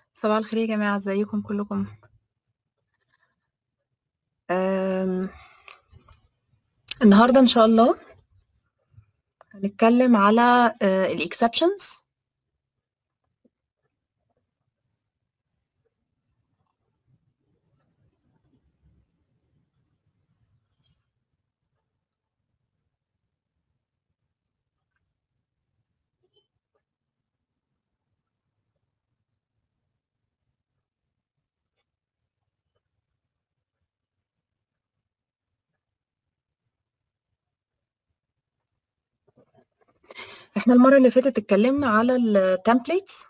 صباح الخير يا جماعة ازيكم كلكم أم... النهاردة إن شاء الله هنتكلم على الإكسبشنز احنا المرة اللي فاتت اتكلمنا على التمبليتس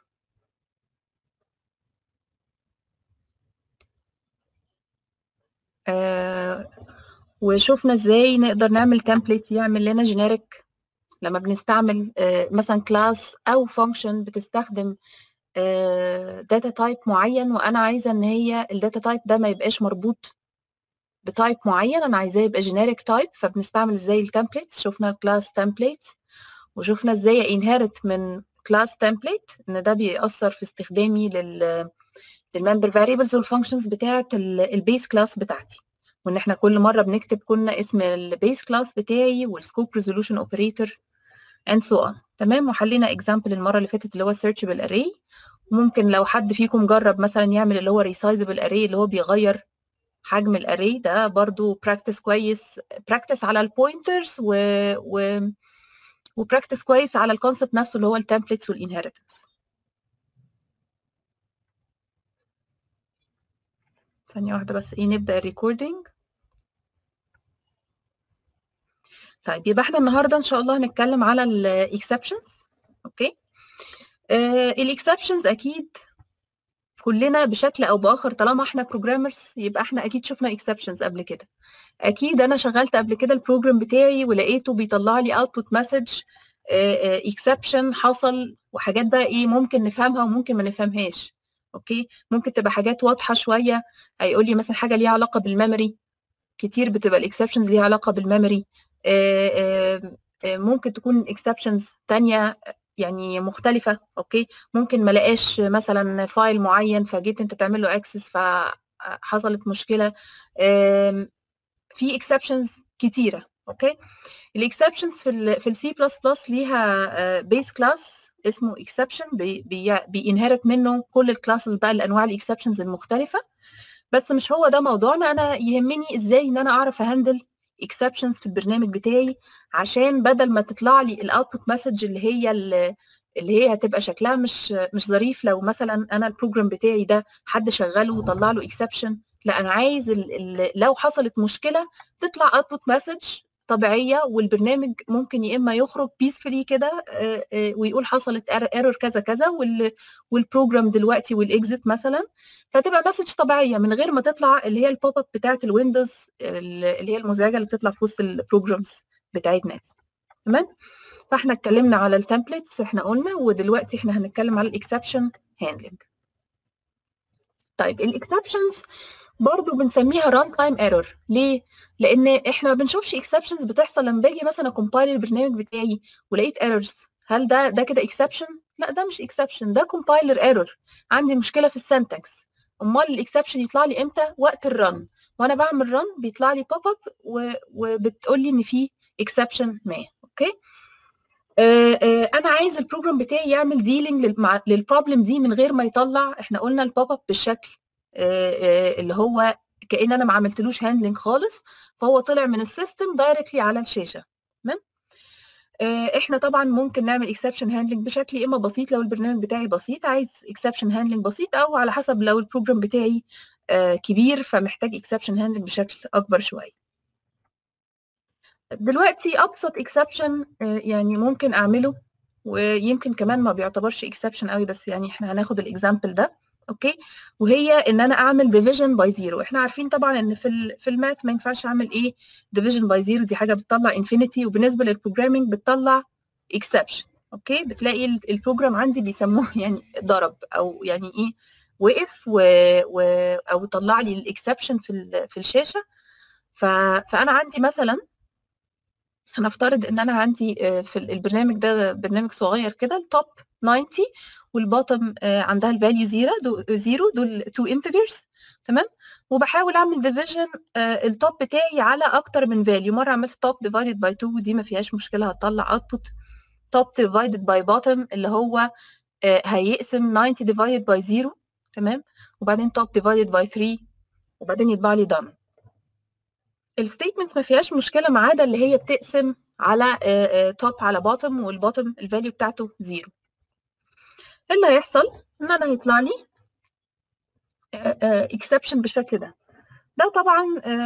آه وشوفنا ازاي نقدر نعمل تمبليت يعمل لنا جينيريك لما بنستعمل آه مثلا كلاس او فانكشن بتستخدم داتا تايب معين وانا عايزه ان هي الداتا تايب ده ما يبقاش مربوط بتايب معين انا عايزاه يبقى جينيريك تايب فبنستعمل ازاي التمبليتس شفنا الكلاس تمبليتس وشفنا ازاي انهرت من كلاس تمبليت ان ده بيأثر في استخدامي لل للممبر فاريبلز والفانكشنز بتاعه البيس كلاس بتاعتي وان احنا كل مره بنكتب كنا اسم البيس كلاس بتاعي والسكوب ريزولوشن اوبريتور اند سو اون تمام وحلينا اكزامبل المره اللي فاتت اللي هو سيرشبل اري وممكن لو حد فيكم جرب مثلا يعمل اللي هو ريسايزبل اري اللي هو بيغير حجم الاري ده برضو براكتس كويس براكتس على البوينترز و, و وبراكتس كويس على الكونسبت نفسه اللي هو التمبلتس والانهيرتنس ثانية واحدة بس ايه نبدأ الريكوردينج طيب يبقى احنا النهارده ان شاء الله هنتكلم على الاكسبشنز اوكي آه الاكسبشنز اكيد كلنا بشكل او باخر طالما احنا بروجرامرز يبقى احنا اكيد شفنا اكسبشنز قبل كده اكيد انا شغلت قبل كده البروجرام بتاعي ولقيته بيطلع لي اوتبوت مسج اكسبشن حصل وحاجات بقى ايه ممكن نفهمها وممكن ما نفهمهاش اوكي ممكن تبقى حاجات واضحه شويه هيقول لي مثلا حاجه ليها علاقه بالميموري كتير بتبقى الاكسبشنز ليها علاقه بالميموري ممكن تكون اكسبشنز تانية يعني مختلفة اوكي ممكن ما لقاش مثلا فايل معين فجيت انت تعمل له اكسس فحصلت مشكلة في اكسبشنز كتيرة اوكي الاكسبشنز في ال في السي بلس بلس ليها بيس كلاس اسمه اكسبشن بينهرت منه كل الكلاسز بقى الانواع الاكسبشنز المختلفة بس مش هو ده موضوعنا انا يهمني ازاي ان انا اعرف اهندل اكسبشنز في البرنامج بتاعي عشان بدل ما تطلع لي الاوتبوت مسج اللي هي اللي هي هتبقى شكلها مش مش ظريف لو مثلا انا البروجرام بتاعي ده حد شغله وطلع له اكسبشن لا انا عايز ال ال لو حصلت مشكله تطلع اوتبوت مسج طبيعيه والبرنامج ممكن يا اما يخرج بيسفلي كده ويقول حصلت ايرور كذا كذا والبروجرام دلوقتي والاكزit مثلا فتبقى مسج طبيعيه من غير ما تطلع اللي هي البوب اب بتاعه الويندوز اللي هي المزعجه اللي بتطلع في وسط البروجرامز بتاعتنا تمام فاحنا اتكلمنا على التمبلتس احنا قلنا ودلوقتي احنا هنتكلم على الاكسبشن هاندلنج طيب الاكسبشنز برضه بنسميها ران تايم ايرور ليه لان احنا ما بنشوفش اكسبشنز بتحصل لما باجي مثلا اكومبايل البرنامج بتاعي ولقيت ايرورز هل ده ده كده اكسبشن لا ده مش اكسبشن ده كومبايلر ايرور عندي مشكله في السنتكس امال الاكسبشن يطلع لي امتى وقت الرن وانا بعمل رن بيطلع لي بوب اب وبتقول لي ان في اكسبشن ما اوكي آه آه انا عايز البروجرام بتاعي يعمل ديلينج للبروبلم دي من غير ما يطلع احنا قلنا البوب اب بالشكل آه اللي هو كان انا ما عملتلوش هاندلنج خالص فهو طلع من السيستم دايركتلي على الشاشه تمام احنا طبعا ممكن نعمل اكسبشن هاندلنج بشكل اما بسيط لو البرنامج بتاعي بسيط عايز اكسبشن هاندلنج بسيط او على حسب لو البروجرام بتاعي كبير فمحتاج اكسبشن هاندلنج بشكل اكبر شويه دلوقتي ابسط اكسبشن يعني ممكن اعمله ويمكن كمان ما بيعتبرش اكسبشن قوي بس يعني احنا هناخد الاكزامبل ده اوكي وهي ان انا اعمل ديفيجن باي زيرو احنا عارفين طبعا ان في ال في الماث ما ينفعش اعمل ايه ديفيجن باي زيرو دي حاجه بتطلع انفينيتي وبالنسبه للبروجرامينج بتطلع اكسبشن اوكي بتلاقي البروجرام عندي بيسموه يعني ضرب او يعني ايه وقف و, و او طلع لي الاكسبشن في في الشاشه ف فانا عندي مثلا هنفترض ان انا عندي في البرنامج ده برنامج صغير كده التوب 90 والبوتtom عندها الفاليو 0 0 دول تو انتجرز تمام وبحاول اعمل ديفيجن التوب بتاعي على اكتر من فاليو مره عملت توب ديفايدد باي 2 دي ما فيهاش مشكله هتطلع اوتبوت توب ديفايدد باي بوتtom اللي هو هيقسم 90 ديفايدد باي 0 تمام وبعدين توب ديفايدد باي 3 وبعدين يطبع لي done الستيتمنتس ما فيهاش مشكله ما عدا اللي هي بتقسم على توب على بوتtom والبوتtom الفاليو بتاعته 0 اللي هيحصل ان انا هيطلع لي اكسبشن بالشكل ده ده طبعا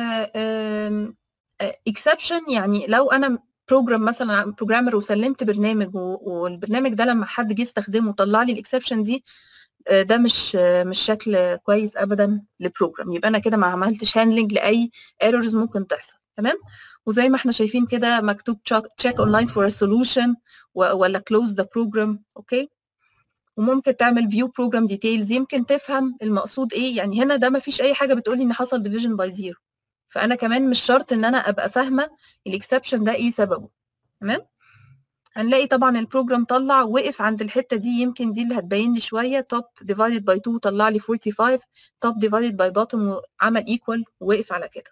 اكسبشن يعني لو انا بروجرام مثلا بروجرامر وسلمت برنامج والبرنامج ده لما حد جه يستخدمه طلع لي الاكسبشن دي ده مش مش شكل كويس ابدا لبروجرام يبقى انا كده ما عملتش هاندلنج لاي ايرورز ممكن تحصل تمام وزي ما احنا شايفين كده مكتوب تشيك اونلاين فور سولوشن ولا كلوز ذا بروجرام اوكي وممكن تعمل فيو بروجرام ديتيلز يمكن تفهم المقصود ايه يعني هنا ده ما فيش اي حاجه بتقول لي ان حصل ديفيجن باي زيرو فانا كمان مش شرط ان انا ابقى فاهمه الاكسبشن ده ايه سببه تمام هنلاقي طبعا البروجرام طلع وقف عند الحته دي يمكن دي اللي هتبين لي شويه توب ديفايدد باي 2 طلع لي 45 توب ديفايدد باي بوتtom وعمل ايكوال ووقف على كده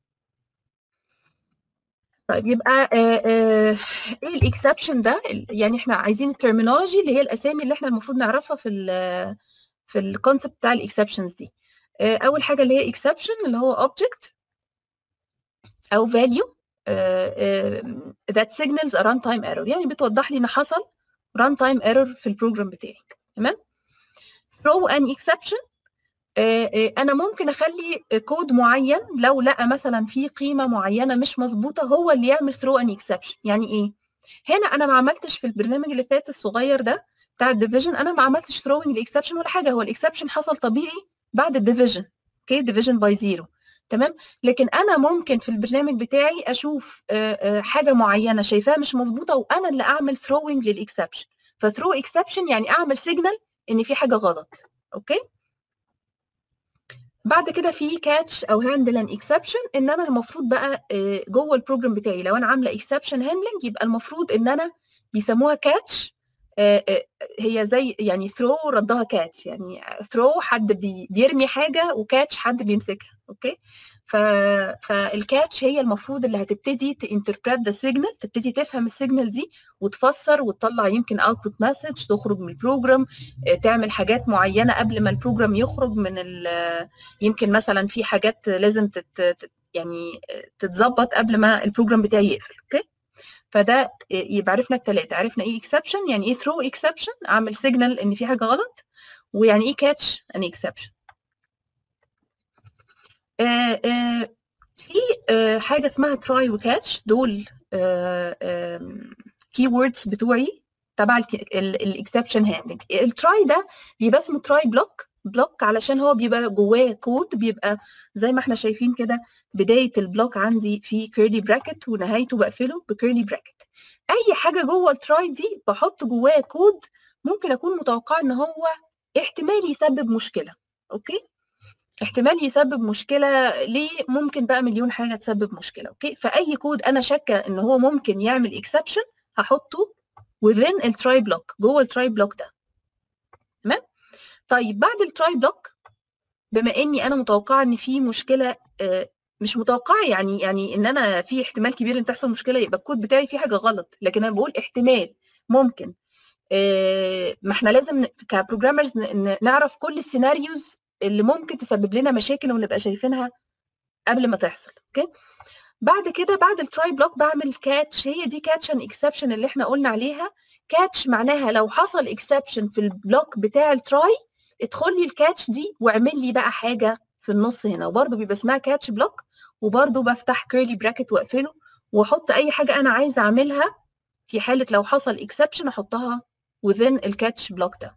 طيب يبقى آآ آآ ايه الاكسبشن ده يعني احنا عايزين الترمينولوجي اللي هي الاسامي اللي احنا المفروض نعرفها في ال في الكونسبت بتاع الاكسبشنز دي اول حاجه اللي هي اكسبشن اللي هو object او value that signals a runtime error يعني بتوضح لي ان حصل runtime error في البروجرام بتاعي تمام throw an exception انا ممكن اخلي كود معين لو لقى مثلا في قيمه معينه مش مظبوطه هو اللي يعمل throw an exception يعني ايه هنا انا ما عملتش في البرنامج اللي فات الصغير ده بتاع الديفيجن انا ما عملتش throwing الاكسبشن ولا حاجه هو الاكسبشن حصل طبيعي بعد الديفيجن اوكي ديفيجن باي زيرو تمام لكن انا ممكن في البرنامج بتاعي اشوف حاجه معينه شايفاها مش مظبوطه وانا اللي اعمل throwing للاكسبشن فثرو اكسبشن يعني اعمل سيجنال ان في حاجه غلط اوكي بعد كده في كاتش او هاندل ان اكسبشن ان انا المفروض بقى جوه البروجرام بتاعي لو انا عامله اكسبشن هاندلنج يبقى المفروض ان انا بيسموها كاتش هي زي يعني ثرو ردها كاتش يعني ثرو حد بي بيرمي حاجه وكاتش حد بيمسكها اوكي ف فالكاتش هي المفروض اللي هتبتدي تانتربريت ذا سيجنال تبتدي تفهم السيجنال دي وتفسر وتطلع يمكن اوتبوت مسج تخرج من البروجرام تعمل حاجات معينه قبل ما البروجرام يخرج من يمكن مثلا في حاجات لازم تت يعني تتظبط قبل ما البروجرام بتاعي يقفل اوكي فده يبقى عرفنا الثلاثه عرفنا ايه اكسبشن يعني ايه ثرو اكسبشن اعمل سيجنال ان في حاجه غلط ويعني ايه كاتش ان اكسبشن في حاجه اسمها تراي وكاتش دول كي ووردز بتوعي تبع الاكسبشن هاندلنج التراي ده بيبقى اسمه تراي بلوك بلوك علشان هو بيبقى جواه كود بيبقى زي ما احنا شايفين كده بدايه البلوك عندي في كيرلي براكت ونهايته بقفله بكيرلي براكت اي حاجه جوه التراي دي بحط جواه كود ممكن اكون متوقعه ان هو احتمال يسبب مشكله اوكي احتمال يسبب مشكله ليه ممكن بقى مليون حاجه تسبب مشكله اوكي فاي كود انا شاكه ان هو ممكن يعمل اكسبشن هحطه within التراي بلوك جوه التراي بلوك ده تمام طيب بعد التراي بلوك بما اني انا متوقعه ان في مشكله مش متوقعه يعني يعني ان انا في احتمال كبير ان تحصل مشكله يبقى الكود بتاعي فيه حاجه غلط لكن انا بقول احتمال ممكن ما احنا لازم كبروجرامرز نعرف كل السيناريوز اللي ممكن تسبب لنا مشاكل ونبقى شايفينها قبل ما تحصل اوكي بعد كده بعد التراي بلوك بعمل كاتش هي دي كاتش ان اكسبشن اللي احنا قلنا عليها كاتش معناها لو حصل اكسبشن في البلوك بتاع التراي ادخل لي الكاتش دي واعمل لي بقى حاجه في النص هنا وبرده بيبقى اسمها كاتش بلوك وبرده بفتح كيرلي براكت واقفله واحط اي حاجه انا عايزه اعملها في حاله لو حصل اكسبشن احطها within الكاتش بلوك ده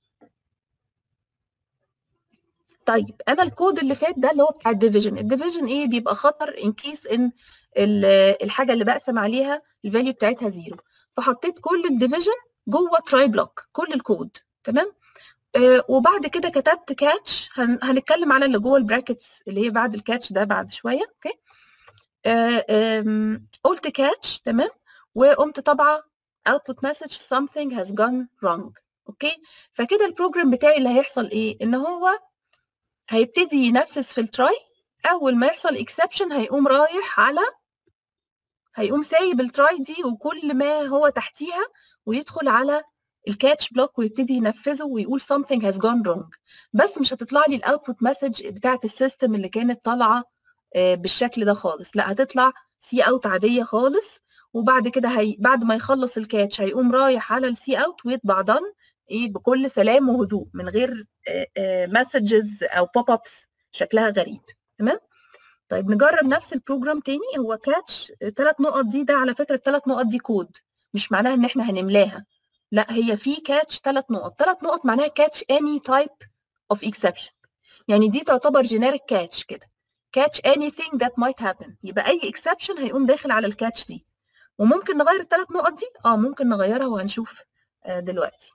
طيب انا الكود اللي فات ده اللي هو بتاع الديفيجن الديفيجن ايه بيبقى خطر ان كيس ان الحاجه اللي بقسم عليها الفاليو بتاعتها زيرو فحطيت كل الديفيجن جوه تراي بلوك كل الكود تمام آه وبعد كده كتبت كاتش هن هنتكلم على اللي جوه البراكتس اللي هي بعد الكاتش ده بعد شويه اوكي قلت كاتش تمام وقمت طبعا output message something has gone wrong اوكي فكده البروجرام بتاعي اللي هيحصل ايه ان هو هيبتدي ينفذ في التراي اول ما يحصل اكسبشن هيقوم رايح على هيقوم سايب التراي دي وكل ما هو تحتيها ويدخل على الكاتش بلوك ويبتدي ينفذه ويقول something has gone wrong بس مش هتطلع لي الاوتبوت مسج بتاعت السيستم اللي كانت طالعه بالشكل ده خالص لا هتطلع سي اوت عاديه خالص وبعد كده هي بعد ما يخلص الكاتش هيقوم رايح على السي اوت ويطبع دن ايه بكل سلام وهدوء من غير مسجز او بوب ابس شكلها غريب تمام طيب نجرب نفس البروجرام تاني هو كاتش ثلاث نقط دي ده على فكره الثلاث نقط دي كود مش معناها ان احنا هنملاها لا هي في كاتش ثلاث نقط ثلاث نقط معناها كاتش any type of exception يعني دي تعتبر جينيريك كاتش كده catch anything that might happen يبقى اي exception هيقوم داخل على الكاتش دي وممكن نغير الثلاث نقط دي اه ممكن نغيرها وهنشوف آه دلوقتي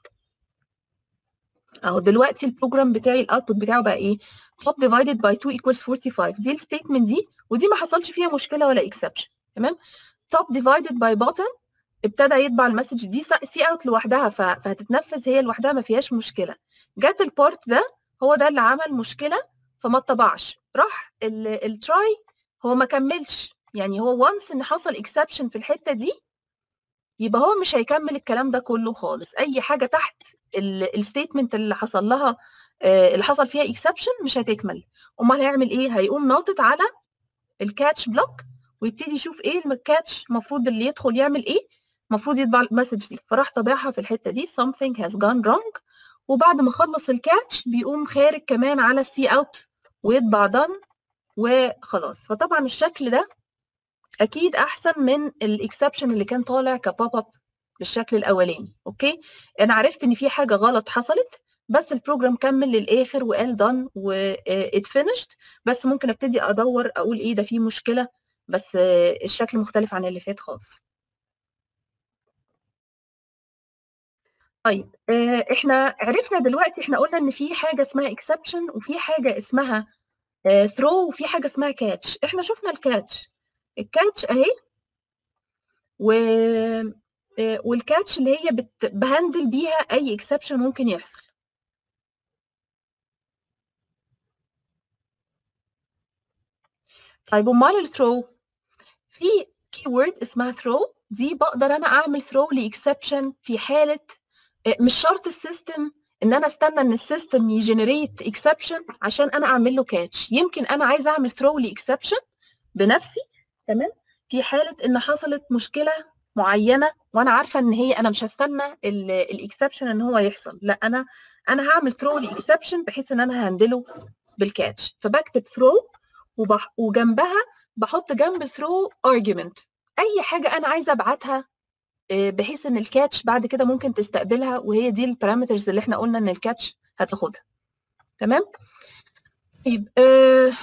اهو دلوقتي البروجرام بتاعي الاوتبوت بتاعه بقى ايه top divided by 2 equals 45 دي الستيتمنت دي ودي ما حصلش فيها مشكله ولا اكسبشن تمام top divided by bottom ابتدى يطبع المسج دي سي اوت لوحدها فهتتنفذ هي لوحدها ما فيهاش مشكله جت البورت ده هو ده اللي عمل مشكله فما اتطبعش راح التراي هو ما كملش يعني هو وانس ان حصل اكسبشن في الحته دي يبقى هو مش هيكمل الكلام ده كله خالص اي حاجه تحت الستيتمنت اللي حصل لها اللي حصل فيها اكسبشن مش هتكمل امال هيعمل ايه هيقوم ناطط على الكاتش بلوك ويبتدي يشوف ايه الكاتش المفروض اللي يدخل يعمل ايه المفروض يطبع المسج دي فراح طابعها في الحته دي something has gone wrong وبعد ما خلص الكاتش بيقوم خارج كمان على السي اوت ويطبع done وخلاص فطبعا الشكل ده اكيد احسن من الاكسبشن اللي كان طالع كبوب اب بالشكل الاولاني اوكي انا عرفت ان في حاجه غلط حصلت بس البروجرام كمل للاخر وقال done وات finished بس ممكن ابتدي ادور اقول ايه ده في مشكله بس الشكل مختلف عن اللي فات خالص طيب احنا عرفنا دلوقتي احنا قلنا ان في حاجه اسمها اكسبشن وفي حاجه اسمها ثرو وفي حاجه اسمها كاتش احنا شفنا الكاتش الكاتش اهي و والكاتش اللي هي بت... بهندل بيها اي اكسبشن ممكن يحصل طيب امال الثرو في كيورد اسمها ثرو دي بقدر انا اعمل ثرو لاكسبشن في حاله مش شرط السيستم ان انا استنى ان السيستم يجنريت اكسبشن عشان انا اعمل له كاتش يمكن انا عايزه اعمل ثرو لاكسبشن بنفسي تمام في حاله ان حصلت مشكله معينه وانا عارفه ان هي انا مش هستنى الاكسبشن ان هو يحصل لا انا انا هعمل ثرو لاكسبشن بحيث ان انا هندله بالكاتش فبكتب ثرو وبح... وجنبها بحط جنب ثرو ارجيومنت اي حاجه انا عايزه ابعتها بحيث ان الكاتش بعد كده ممكن تستقبلها وهي دي البارامترز اللي احنا قلنا ان الكاتش هتاخدها تمام طيب آه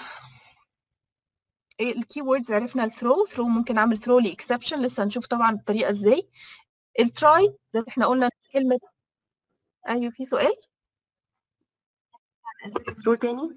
الكي ووردز عرفنا الثرو ثرو ممكن اعمل ثرو لاكسبشن لسه هنشوف طبعا الطريقه ازاي التراي ده احنا قلنا كلمه ايوه في سؤال ثرو تاني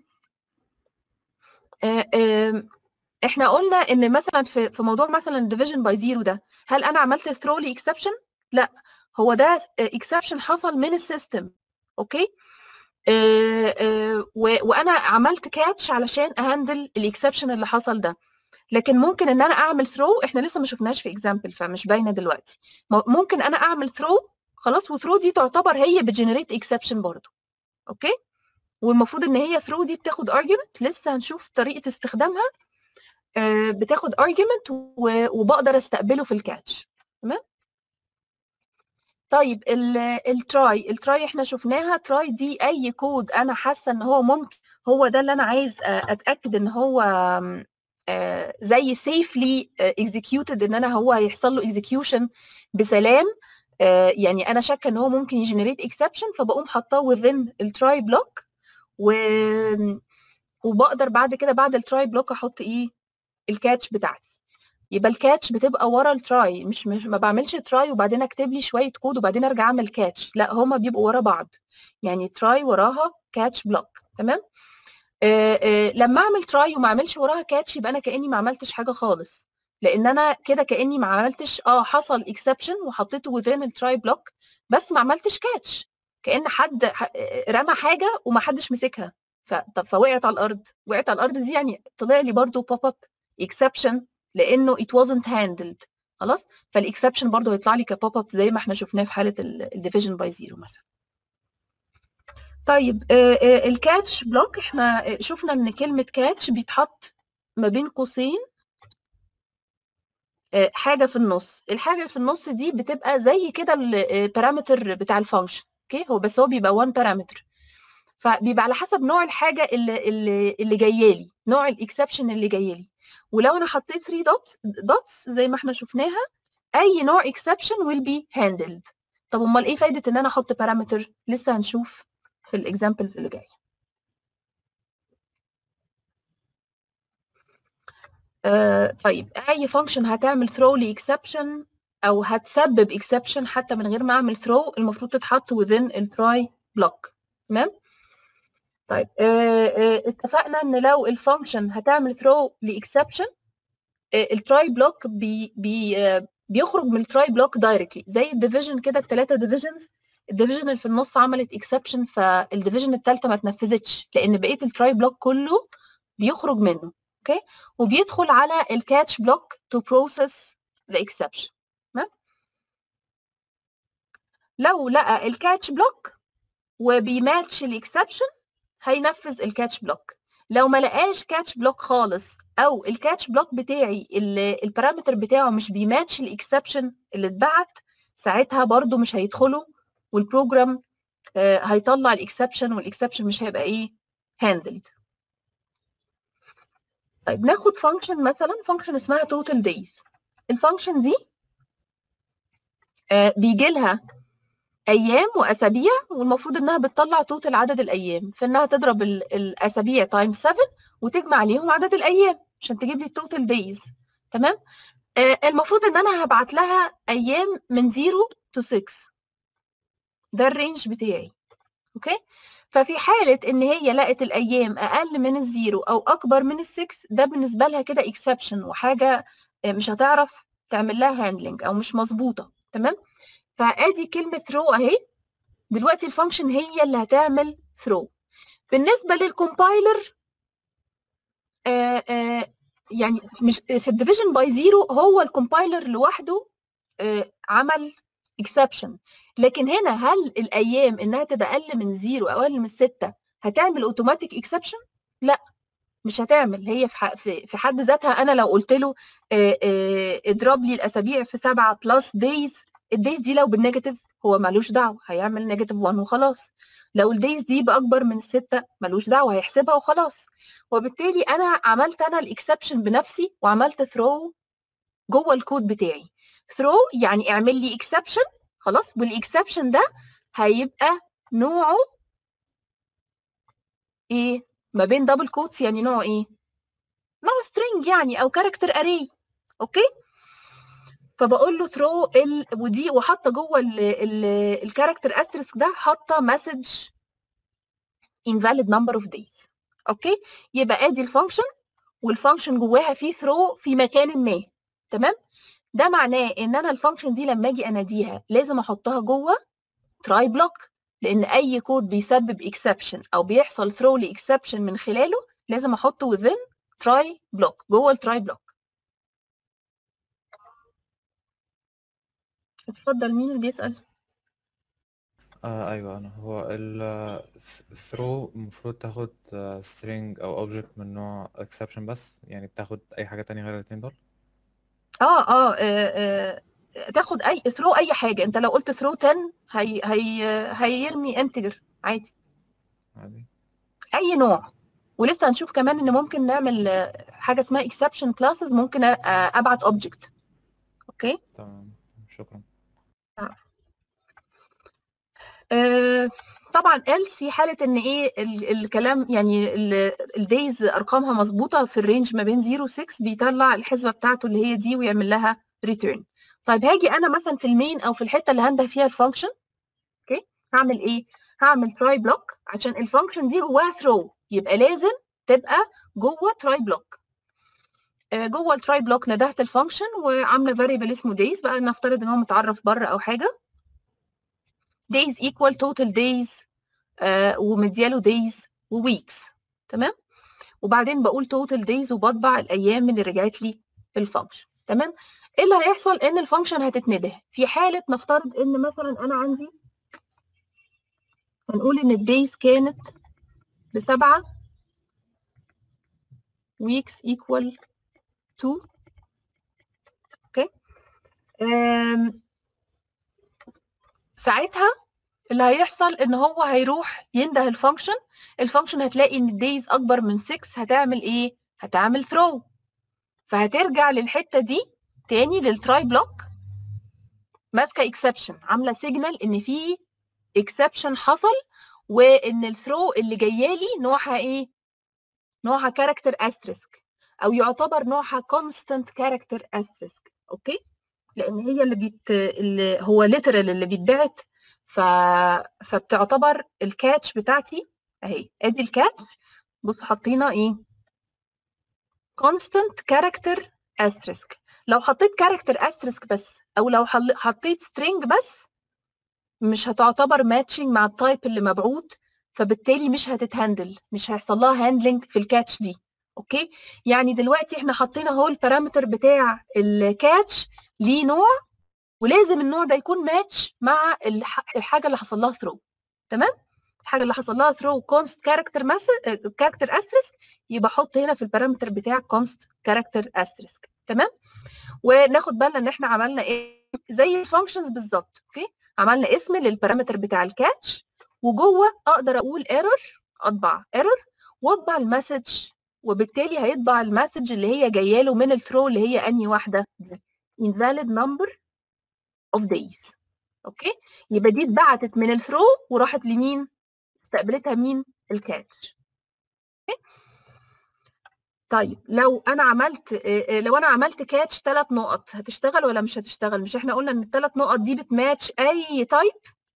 آه آه احنا قلنا ان مثلا في في موضوع مثلا ديفيجن باي زيرو ده هل انا عملت ثرو لاكسبشن لا هو ده اكسبشن حصل من السيستم اوكي آه آه وانا عملت كاتش علشان اهندل الاكسبشن اللي حصل ده لكن ممكن ان انا اعمل ثرو احنا لسه ما شفناش في اكزامبل فمش باينه دلوقتي ممكن انا اعمل ثرو خلاص وثرو دي تعتبر هي بتجنريت اكسبشن برضو اوكي والمفروض ان هي ثرو دي بتاخد ارجيومنت لسه هنشوف طريقه استخدامها آه بتاخد ارجيومنت وبقدر استقبله في الكاتش تمام طيب التراي التراي احنا شفناها تراي دي اي كود انا حاسه ان هو ممكن هو ده اللي انا عايز اتاكد ان هو زي سيفلي اكزيكيوتد ان انا هو هيحصل له اكزيكيوشن بسلام يعني انا شاكه ان هو ممكن يجنريت اكسبشن فبقوم حاطاه within التراي بلوك و وبقدر بعد كده بعد التراي بلوك احط ايه الكاتش بتاعتي يبقى الكاتش بتبقى ورا التراي مش, مش ما بعملش تراي وبعدين اكتب لي شويه كود وبعدين ارجع اعمل كاتش لا هما بيبقوا ورا بعض يعني تراي وراها كاتش بلوك تمام آآ آآ لمّا أعمل try وما أعملش وراها catch يبقى أنا كإني ما عملتش حاجة خالص، لإن أنا كده كإني ما عملتش آه حصل exception وحطيته within الtry block بس ما عملتش catch كإن حد ح رمى حاجة وما حدش مسكها، ف طب فوقعت على الأرض، وقعت على الأرض دي يعني طلع لي برضه pop up exception لإنه it wasn't handled خلاص؟ فالexception برضه هيطلع لي كpop up زي ما إحنا شُفناه في حالة ال الdivision by zero مثلًا. طيب آآ آآ الcatch block إحنا آآ شُفنا إن كلمة catch بيتحط ما بين قوسين آآ حاجة في النُص، الحاجة اللي في النُص دي بتبقى زي كده ال الparameter بتاع الfunction أوكي، هو بس هو بيبقى one parameter فبيبقى على حسب نوع الحاجة اللي اللي اللي جاية لي، نوع الexception اللي جاي لي، ولو أنا حطيت 3 dots dots زي ما إحنا شُفناها أي نوع exception will be handled طب أُمّال إيه فايدة إن أنا أحط parameter؟ لسه هنشوف في الexamples اللي جاية. آآ طيب أي function هتعمل throw لexception أو هتسبب exception حتى من غير ما أعمل throw المفروض تتحط within الtry block تمام؟ طيب آآ آآ اتفقنا إن لو الfunction هتعمل throw لexception آآ الtry block بي بي بيخرج من الtry block directly زي الdivision كده ال3 divisions الdivision اللي في النُص عملت exception فالdivision التالتة ما اتنفذتش لإن بقية الtry block كله بيخرج منه أوكي، وبيدخل على الcatch block to process the exception تمام؟ لو لقى الcatch block وبيmatch الexception هينفذ الcatch block لو ما لقاش catch block خالص أو الcatch block بتاعي ال الparameter بتاعه مش بيmatch الexception اللي اتبعت ساعتها برضه مش هيدخلوا والprogram آآ هيطلّع الexception والexception مش هيبقى إيه handled. طيب ناخد function مثلًا function اسمها total days الfunction دي آآ بييجي لها أيام وأسابيع والمفروض إنها بتطلّع total عدد الأيام، فإنها تضرب ال الأسابيع times 7 وتجمع عليهم عدد الأيام عشان تجيب لي الtotal days تمام؟ آآ المفروض إن أنا هابعت لها أيام من 0 to 6 ده الrange بتاعي أوكي، ففي حالة إن هي لقت الأيام أقل من ال0 أو أكبر من ال6 ده بالنسبة لها كده exception وحاجة آآ مش هتعرف تعمل لها handling أو مش مضبوطة تمام؟ فآدي كلمة throw أهي دلوقتي الfunction هي اللي هتعمل throw بالنسبة للcompiler آآ آآ يعني مش في الdivision by zero هو الcompiler لوحده آآ عمل exception لكن هنا هل الأيام إنها تبقى أقل من 0 أو أقل من 6 هتعمل automatic exception؟ لأ، مش هتعمل هي في ح في في حد ذاتها أنا لو قُلت له آآ آآ اضرب لي الأسابيع في 7 plus days الdays دي لو بالnegative هو ما لوش دعوة هيعمل negative 1 وخلاص، لو الdays دي بأكبر من ال6 ما لوش دعوة هيحسبها وخلاص، وبالتالي أنا عملت أنا الexception بنفسي وعملت throw جوّه الكود بتاعي throw يعني اعمل لي exception خلاص والexception ده هيبقى نوعه إيه؟ ما بين double quotes يعني نوعه إيه؟ نوعه string يعني أو character array أوكي؟ فباقول له throw ال ودي وحاطة جوّه ال ال الcharacter asterisk ده حاطة message invalid number of days أوكي، يبقى آدي الfunction والfunction جواها فيه throw في مكانٍ ما تمام؟ ده معناه إن أنا الfunction دي لمّا آجي أناديها لازم أحطها جوّه try block لإن أي كود بيسبب exception أو بيحصل throw لexception من خلاله لازم أحطه within try block جوّه الtry block. اتفضل مين اللي بيسأل؟ آه أيوه أنا هو ال throw المفروض تاخد string أو object من نوع exception بس يعني بتاخد أي حاجة تانية غير الاتنين دول؟ آه، آه، آآ آآ تاخد أي throw أي حاجة، أنت لو قُلت throw 10 هي هي هيرمي integer عادي. عادي. أي نوع، ولسه هنشوف كمان إن ممكن نعمل حاجة اسمها exception classes ممكن أ أبعت object أوكي؟ تمام، شكرًا. العفو. آآ طبعًا else في حالة إن إيه ال الكلام يعني ال الdays أرقامها مضبوطة في الrange ما بين 0 و6 بيطلّع الحسبة بتاعته اللي هي دي ويعمل لها return. طيب هاجي أنا مثلًا في الmain أو في الحتة اللي هانده فيها الfunction أوكي، هاعمل إيه؟ هاعمل try block عشان الfunction دي جواها throw يبقى لازم تبقى جوه تراي بلوك جوه التراي بلوك ندهت الفانكشن وعامله فاريبل اسمه دايز بقى نفترض ان هو متعرف بره او حاجه days equal total days آه ومدياله days وweeks تمام وبعدين بقول total days وبطبع الايام اللي رجعت لي الفانكشن تمام ايه اللي هيحصل ان الفانكشن هتتنده في حاله نفترض ان مثلا انا عندي هنقول ان الدايز كانت بسبعة weeks equal to اوكي أم ساعتها اللي هيحصل ان هو هيروح ينده الفانكشن الفانكشن هتلاقي ان الدايز اكبر من 6 هتعمل ايه هتعمل ثرو فهترجع للحته دي تاني للتراي بلوك ماسكه اكسبشن عامله سيجنال ان في اكسبشن حصل وان الثرو اللي جايه لي نوعها ايه نوعها كاركتر استريسك او يعتبر نوعها كونستانت كاركتر استريسك اوكي لان هي اللي بيت اللي هو ليترال اللي بيتبعت ف... فبتعتبر الكاتش بتاعتي اهي ادي الكاتش بصوا حاطينه ايه constant character asterisk لو حطيت character asterisk بس او لو حل... حطيت string بس مش هتعتبر ماتشنج مع التايب اللي مبعوت فبالتالي مش هتتهندل مش هيحصل لها هاندلنج في الكاتش دي اوكي يعني دلوقتي احنا حطينا اهو البارامتر بتاع الكاتش ليه نوع ولازم النوع ده يكون ماتش مع الحاجه اللي حصل لها ثرو تمام الحاجه اللي حصل لها ثرو كونست كاركتر كاركتر استريسك يبقى احط هنا في البارامتر بتاع كونست كاركتر استريسك تمام وناخد بالنا ان احنا عملنا ايه زي الفانكشنز بالظبط اوكي عملنا اسم للبارامتر بتاع الكاتش وجوه اقدر اقول ايرور اطبع ايرور واطبع المسج وبالتالي هيطبع المسج اللي هي جايه له من الثرو اللي هي انهي واحده invalid number of days اوكي يبقى دي اتبعتت من الثرو وراحت لمين استقبلتها مين الكاتش اوكي طيب لو انا عملت لو انا عملت كاتش ثلاث نقط هتشتغل ولا مش هتشتغل مش احنا قلنا ان الثلاث نقط دي بتماتش اي تايب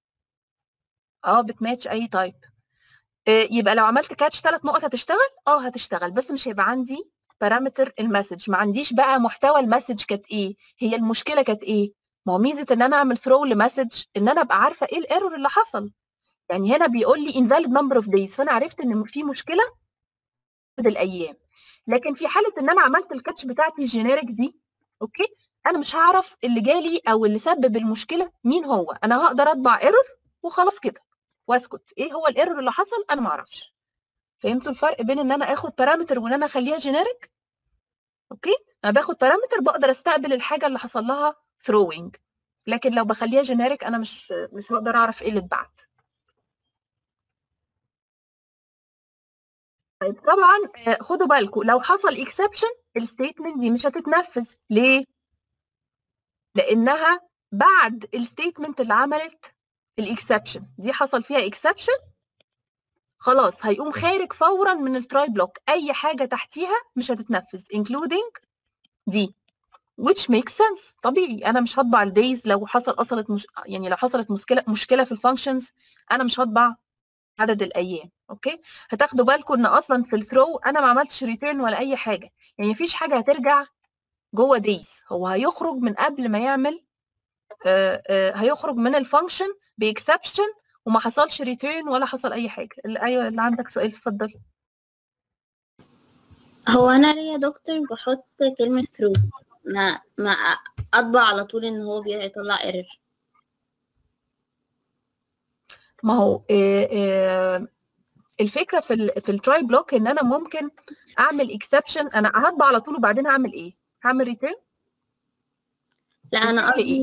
اه بتماتش اي تايب يبقى لو عملت كاتش ثلاث نقط هتشتغل اه هتشتغل بس مش هيبقى عندي بارامتر المسج ما عنديش بقى محتوى المسج كانت ايه هي المشكله كانت ايه ما هو ميزه ان انا اعمل ثرو لمسج ان انا ابقى عارفه ايه الايرور اللي حصل يعني هنا بيقول لي invalid number of days فانا عرفت ان في مشكله عدد الايام لكن في حاله ان انا عملت الكاتش بتاعتي الجينيريك دي اوكي انا مش هعرف اللي جالي او اللي سبب المشكله مين هو انا هقدر اطبع ايرور وخلاص كده واسكت ايه هو الايرور اللي حصل انا ما اعرفش فهمتوا الفرق بين ان انا اخد بارامتر وان انا اخليها جينيريك اوكي انا باخد بارامتر بقدر استقبل الحاجه اللي حصل لها ثروينج لكن لو بخليها جينيريك انا مش مش هقدر اعرف ايه اللي اتبعت طيب طبعا خدوا بالكم لو حصل اكسبشن الستيتمنت دي مش هتتنفذ ليه لانها بعد الستيتمنت اللي عملت الاكسبشن دي حصل فيها اكسبشن خلاص هيقوم خارج فورا من التراي بلوك اي حاجه تحتيها مش هتتنفذ including دي which makes sense طبيعي انا مش هطبع الدايز لو حصل اصلت مش... يعني لو حصلت مشكله مشكله في الفانكشنز انا مش هطبع عدد الايام اوكي هتاخدوا بالكم ان اصلا في الثرو انا ما عملتش ريتيرن ولا اي حاجه يعني مفيش حاجه هترجع جوه دايز هو هيخرج من قبل ما يعمل آآ آآ هيخرج من الفانكشن باكسبشن وما حصلش ريتيرن ولا حصل اي حاجه اللي ايوه اللي عندك سؤال اتفضل هو انا ليه يا دكتور بحط كلمه ثرو ما ما اطبع على طول ان هو بيطلع ايرور ما هو آآ آآ الفكره في ال في التراي بلوك ان انا ممكن اعمل اكسبشن انا هطبع على طول وبعدين هعمل ايه هعمل ريتيرن لا انا قصدي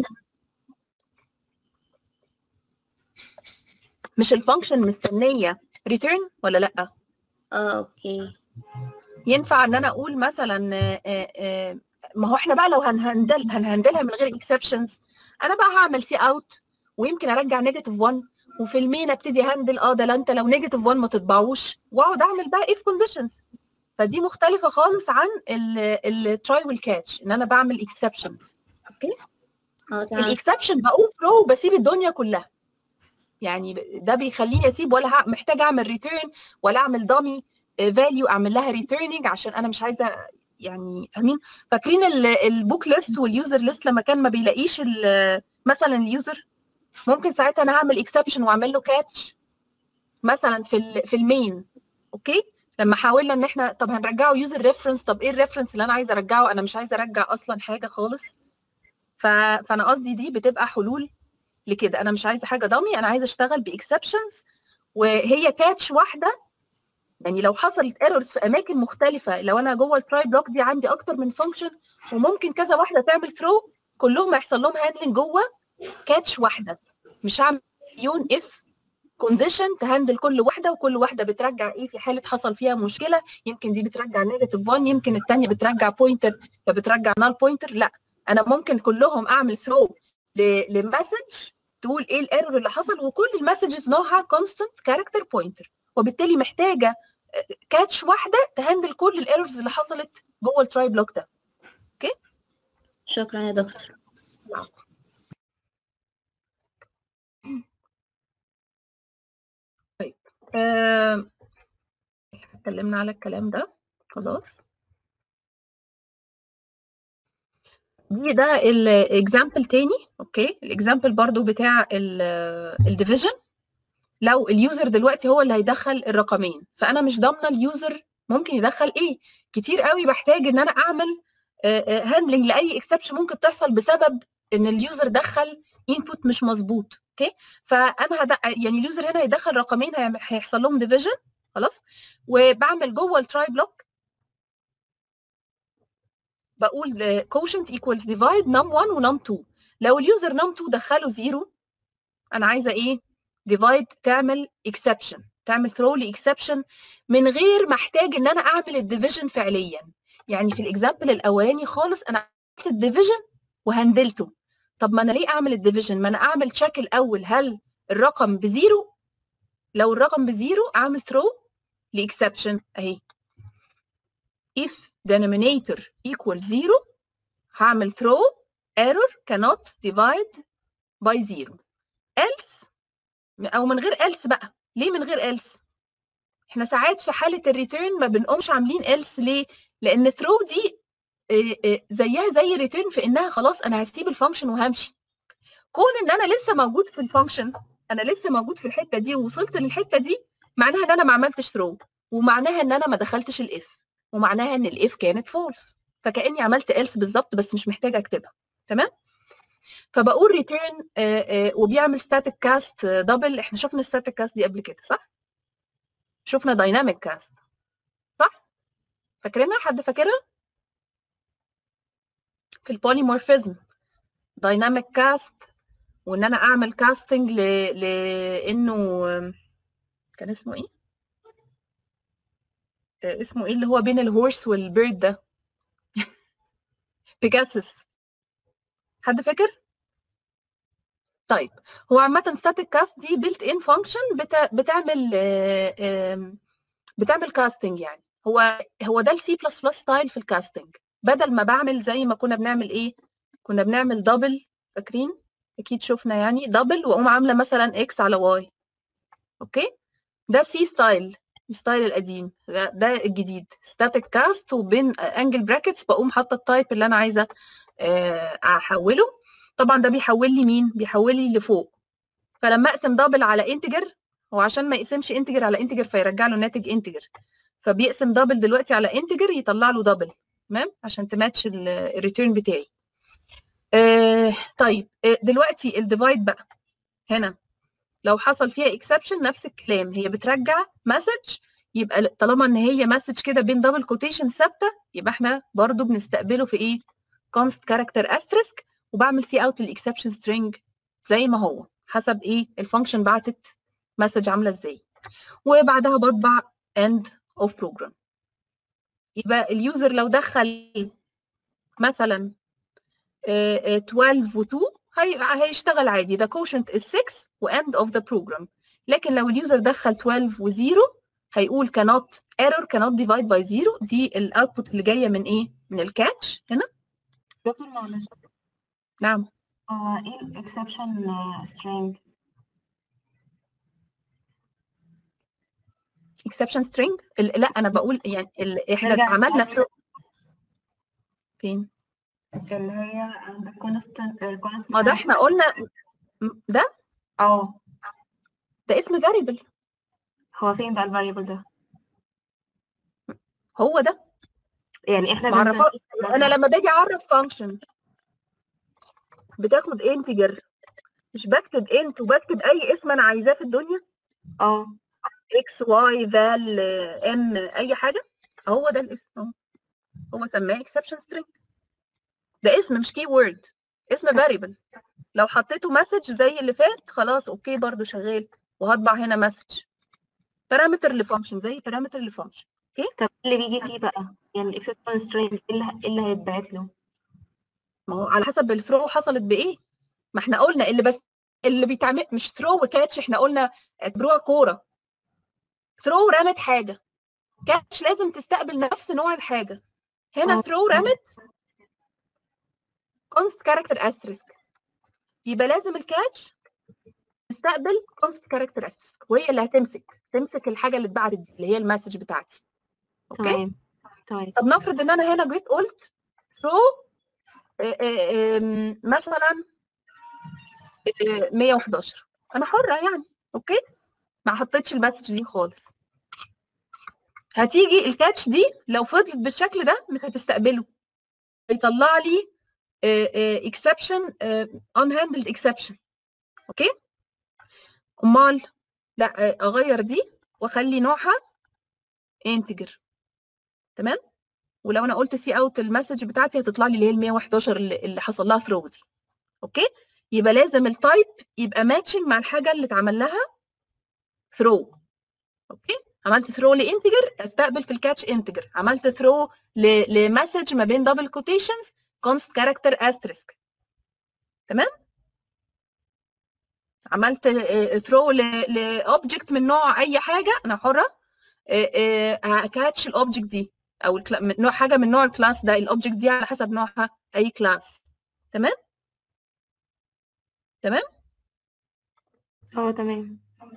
مش الفانكشن مستنيه ريتيرن ولا لا اه اوكي ينفع ان انا اقول مثلا آآ آآ ما هو احنا بقى لو هنهندل هنهندلها من غير اكسبشنز انا بقى هعمل سي اوت ويمكن ارجع نيجاتيف 1 وفي المين ابتدي هندل اه ده لا انت لو نيجاتيف 1 ما تطبعوش واقعد اعمل بقى اف كونديشنز فدي مختلفه خالص عن التراي والكاتش ان انا بعمل اكسبشنز اوكي اه تمام الاكسبشن بقول ثرو وبسيب الدنيا كلها يعني ده بيخليني اسيب ولا محتاج اعمل ريتيرن ولا اعمل دامي فاليو اعمل لها ريتيرنينج عشان انا مش عايزه يعني فاهمين فاكرين البوك ليست واليوزر ليست لما كان ما بيلاقيش ال- مثلا اليوزر ممكن ساعتها انا هعمل اكسبشن واعمل له كاتش مثلا في ال في المين اوكي لما حاولنا ان احنا طب هنرجعه يوزر ريفرنس طب ايه الريفرنس اللي انا عايزه ارجعه انا مش عايزه ارجع اصلا حاجه خالص ف... فانا قصدي دي بتبقى حلول لكده انا مش عايزه حاجه ضمي انا عايزه اشتغل باكسبشنز وهي كاتش واحده يعني لو حصلت ايرورز في اماكن مختلفه لو انا جوه التراي بلوك دي عندي اكتر من فانكشن وممكن كذا واحده تعمل ثرو كلهم هيحصل لهم هاندلنج جوه كاتش واحده مش هعمل يون اف كونديشن تهندل كل واحده وكل واحده بترجع ايه في حاله حصل فيها مشكله يمكن دي بترجع نيجاتيف 1 يمكن الثانيه بترجع بوينتر فبترجع نال بوينتر لا انا ممكن كلهم اعمل ثرو لمسج تقول ايه الايرور اللي حصل وكل المسجز نوعها كونستنت كاركتر بوينتر وبالتالي محتاجه كاتش واحده تهندل كل الايرورز اللي حصلت جوه التراي بلوك ده شكرا يا دكتور آه، اتكلمنا على الكلام ده خلاص دي ده الاكزامبل تاني اوكي الاكزامبل برضو بتاع الديفيجن لو اليوزر دلوقتي هو اللي هيدخل الرقمين فانا مش ضامنه اليوزر ممكن يدخل ايه كتير قوي بحتاج ان انا اعمل هاندلنج لاي اكسبشن ممكن تحصل بسبب ان اليوزر دخل انبوت مش مظبوط اوكي فانا هد... يعني اليوزر هنا هيدخل رقمين هي- هيحصل لهم ديفيجن خلاص وبعمل جوه التراي بلوك بقول كوشنت ايكوالز ديفايد نم 1 ونم 2 لو اليوزر نم 2 دخله زيرو انا عايزه ايه ديفايد تعمل اكسبشن تعمل ثرو لاكسبشن من غير ما احتاج ان انا اعمل الديفيجن فعليا يعني في الاكزامبل الاولاني خالص انا عملت الديفيجن وهندلته طب ما انا ليه اعمل الديفيجن ما انا اعمل تشيك الاول هل الرقم بزيرو لو الرقم بزيرو اعمل ثرو لاكسبشن اهي if denominator equals zero هعمل throw error cannot divide by zero else او من غير else بقى ليه من غير else احنا ساعات في حاله الريتيرن ما بنقومش عاملين else ليه لان throw دي آه، آه، زيها زي الريتيرن في انها خلاص انا هسيب الفانكشن وهمشي كون ان انا لسه موجود في الفانكشن انا لسه موجود في الحته دي ووصلت للحته دي معناها ان انا ما عملتش ثرو ومعناها ان انا ما دخلتش الاف ومعناها ان الاف كانت فولس فكاني عملت else بالظبط بس مش محتاجه اكتبها تمام فبقول ريتيرن وبيعمل ستاتيك كاست دبل احنا شفنا ستاتيك كاست دي قبل كده صح شفنا دايناميك كاست صح فاكرينها حد فاكرها في البوليمورفيزم دايناميك كاست وان انا اعمل كاستنج ل... لانه كان اسمه ايه آه، اسمه ايه اللي هو بين الهورس والبيرد ده بيجاسس حد فاكر طيب هو عامة static cast دي built in function بتا... بتعمل آه، آم، بتعمل كاستنج يعني هو هو ده السي بلس بلس ستايل في الكاستنج بدل ما بعمل زي ما كنا بنعمل ايه كنا بنعمل دبل فاكرين اكيد شفنا يعني دبل واقوم عامله مثلا اكس على واي اوكي ده سي ستايل الستايل القديم ده ده الجديد ستاتيك كاست وبين انجل براكتس بقوم حاطه التايب اللي انا عايزه آه، احوله طبعا ده بيحول لي مين بيحول لي لفوق فلما اقسم دبل على انتجر هو عشان ما يقسمش انتجر على انتجر فيرجع له ناتج انتجر فبيقسم دبل دلوقتي على انتجر يطلع له دبل تمام عشان تماتش الريتيرن بتاعي آه طيب آه دلوقتي الديفايد بقى هنا لو حصل فيها اكسبشن نفس الكلام هي بترجع مسج يبقى طالما ان هي مسج كده بين دبل كوتيشن ثابته يبقى احنا برضو بنستقبله في ايه كونست كاركتر استريسك وبعمل سي اوت للاكسبشن سترينج زي ما هو حسب ايه الفانكشن بعتت مسج عامله ازاي وبعدها بطبع end of program يبقى اليوزر لو دخل مثلا آه، آه، 12 و2 هي هيشتغل عادي ده quotient is 6 و end of the program لكن لو اليوزر دخل 12 و0 هيقول cannot error cannot divide by 0 دي الاوتبوت اللي جايه من ايه من الكاتش هنا دكتور معلش نعم آه ايه الاكسبشن سترينج exception string ال- لا انا بقول يعني ال- احنا نرجع عملنا نتكلم. throw فين اللي هي عند constant constant ما ده احنا قلنا م- ده اه ده اسم variable هو فين بقى الفاريبل ده هو ده يعني احنا معرفة بنسميه انا لما باجي اعرف function بتاخد integer مش بكتب int وبكتب اي اسم انا عايزاه في الدنيا اه x y val m اي حاجه هو ده الاسم اهو هو سماه exception string ده اسم مش keyword اسم variable لو حطيته مسج زي اللي فات خلاص اوكي برضو شغال وهطبع هنا مسج بارامتر لفانكشن زي بارامتر لفانكشن طب اللي بيجي فيه بقى يعني الاكسبشن سترينج ايه اللي إيه اللي هيتبعت له ما هو على حسب الثرو حصلت بايه ما احنا قلنا اللي بس اللي بيتعمل مش ثرو وكاتش احنا قلنا اعتبروها كوره ثرو رمت حاجه كاتش لازم تستقبل نفس نوع الحاجه هنا آه. ثرو رمت كونست كاركتر استريسك يبقى لازم الكاتش تستقبل كونست كاركتر استريسك وهي اللي هتمسك تمسك الحاجه اللي اتبعتت دي اللي هي المسج بتاعتي اوكي تمام تمام طب نفرض ان انا هنا جيت قلت throw آه، آه، آم، مثلا آه، 111 انا حره يعني اوكي ما حطيتش المسج دي خالص هتيجي الكاتش دي لو فضلت بالشكل ده مش هتستقبله يطلع لي اكسبشن unhandled exception اوكي امال لا آه، اغير دي واخلي نوعها integer تمام ولو انا قلت سي اوت المسج بتاعتي هتطلع لي اللي هي ال 111 اللي, اللي حصل لها ثرو دي اوكي يبقى لازم التايب يبقى ماتشنج مع الحاجه اللي اتعمل لها ثرو اوكي عملت ثرو لانتجر استقبل في الكاتش انتجر عملت ثرو لمسج ما بين دبل كوتيشنز كونست كاركتر استريسك تمام عملت ثرو لاوبجكت من نوع اي حاجه انا حره هكاتش الاوبجكت دي او الكلا... من نوع حاجه من نوع الكلاس ده الاوبجكت دي على حسب نوعها اي كلاس تمام تمام اه تمام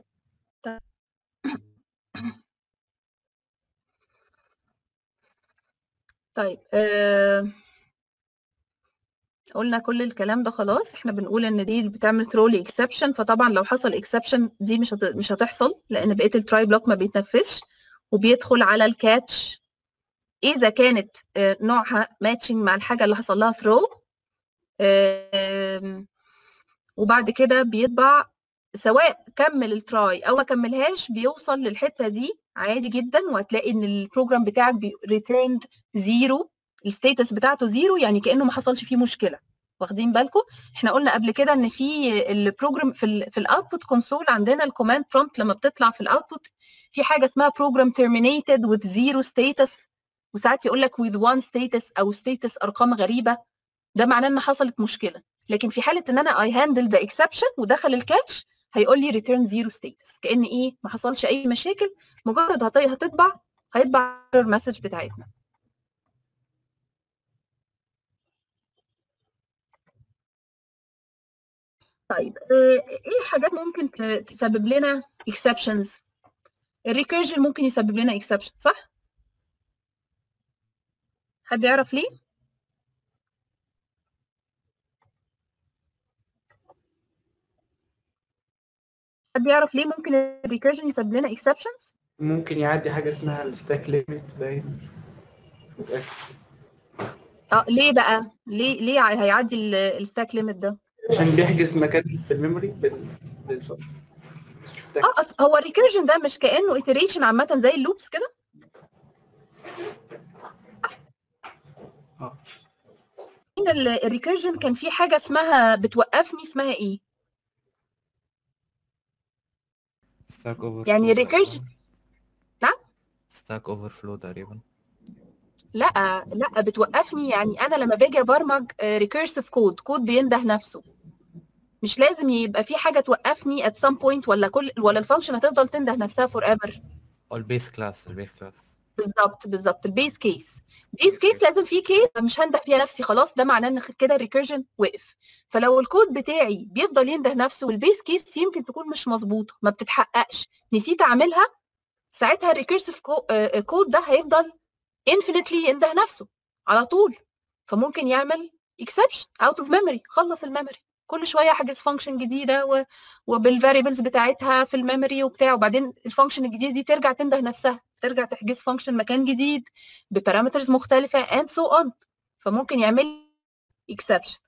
طيب آه... قلنا كل الكلام ده خلاص احنا بنقول ان دي بتعمل ترولي اكسبشن فطبعا لو حصل اكسبشن دي مش هت... مش هتحصل لان بقيه التراي بلوك ما بيتنفذش وبيدخل على الكاتش اذا كانت آه، نوعها ماتشنج مع الحاجه اللي حصل لها ثرو وبعد كده بيطبع سواء كمل التراي او ما كملهاش بيوصل للحته دي عادي جدا وهتلاقي ان البروجرام بتاعك ريتيرند زيرو الستيتس بتاعته زيرو يعني كانه ما حصلش فيه مشكله واخدين بالكم احنا قلنا قبل كده ان في البروجرام في ال في الاوتبوت كونسول عندنا الكوماند برومبت لما بتطلع في الاوتبوت في حاجه اسمها program terminated with zero status وساعات يقول لك with one status او status ارقام غريبه ده معناه ان حصلت مشكله لكن في حاله ان انا I handle the exception ودخل الكاتش هيقول لي return zero status كان ايه ما حصلش اي مشاكل مجرد هت- هتطبع هيطبع المسج بتاعتنا طيب آه، ايه حاجات ممكن ت- تسبب لنا exceptions الريكيرجن ممكن يسبب لنا exception صح حد يعرف ليه حد يعرف ليه ممكن الريكيرجن يسبب لنا exceptions ممكن يعدي حاجة اسمها الستاك ليميت باين متأكد. اه ليه بقى ليه ليه ع- هيعدي الستاك ليميت ده عشان بيحجز مكان في الميموري بال... للفانكشن مش متأكد. اه أص- هو الريكيرجن ده مش كانه iteration عامه زي اللوبس كده اه ان الريكيرجن كان في حاجه اسمها بتوقفني اسمها ايه ستاك اوفر يعني recursion- نعم؟ ستاك اوفر فلو تقريبا لا لا بتوقفني يعني انا لما باجي ابرمج ريكيرسيف كود كود بينده نفسه مش لازم يبقى في حاجه توقفني at some point ولا كل ولا الفانكشن هتفضل تنده نفسها فور ايفر او البيس كلاس البيس كلاس بالظبط بالظبط البيس كيس بيس كيس لازم في كيس مش هنده فيها نفسي خلاص ده معناه ان كده الريكيرجن وقف فلو الكود بتاعي بيفضل ينده نفسه والبيس كيس يمكن تكون مش مظبوطه ما بتتحققش نسيت اعملها ساعتها الريكيرسيف كود ده هيفضل infinitely ينده نفسه على طول فممكن يعمل exception out of memory خلص الميموري كل شويه احجز فانكشن جديده و... وبالفاريبلز بتاعتها في الميموري وبتاع وبعدين الفانكشن الجديده دي ترجع تنده نفسها ترجع تحجز فانكشن مكان جديد ببارامترز مختلفه and so on فممكن يعمل exception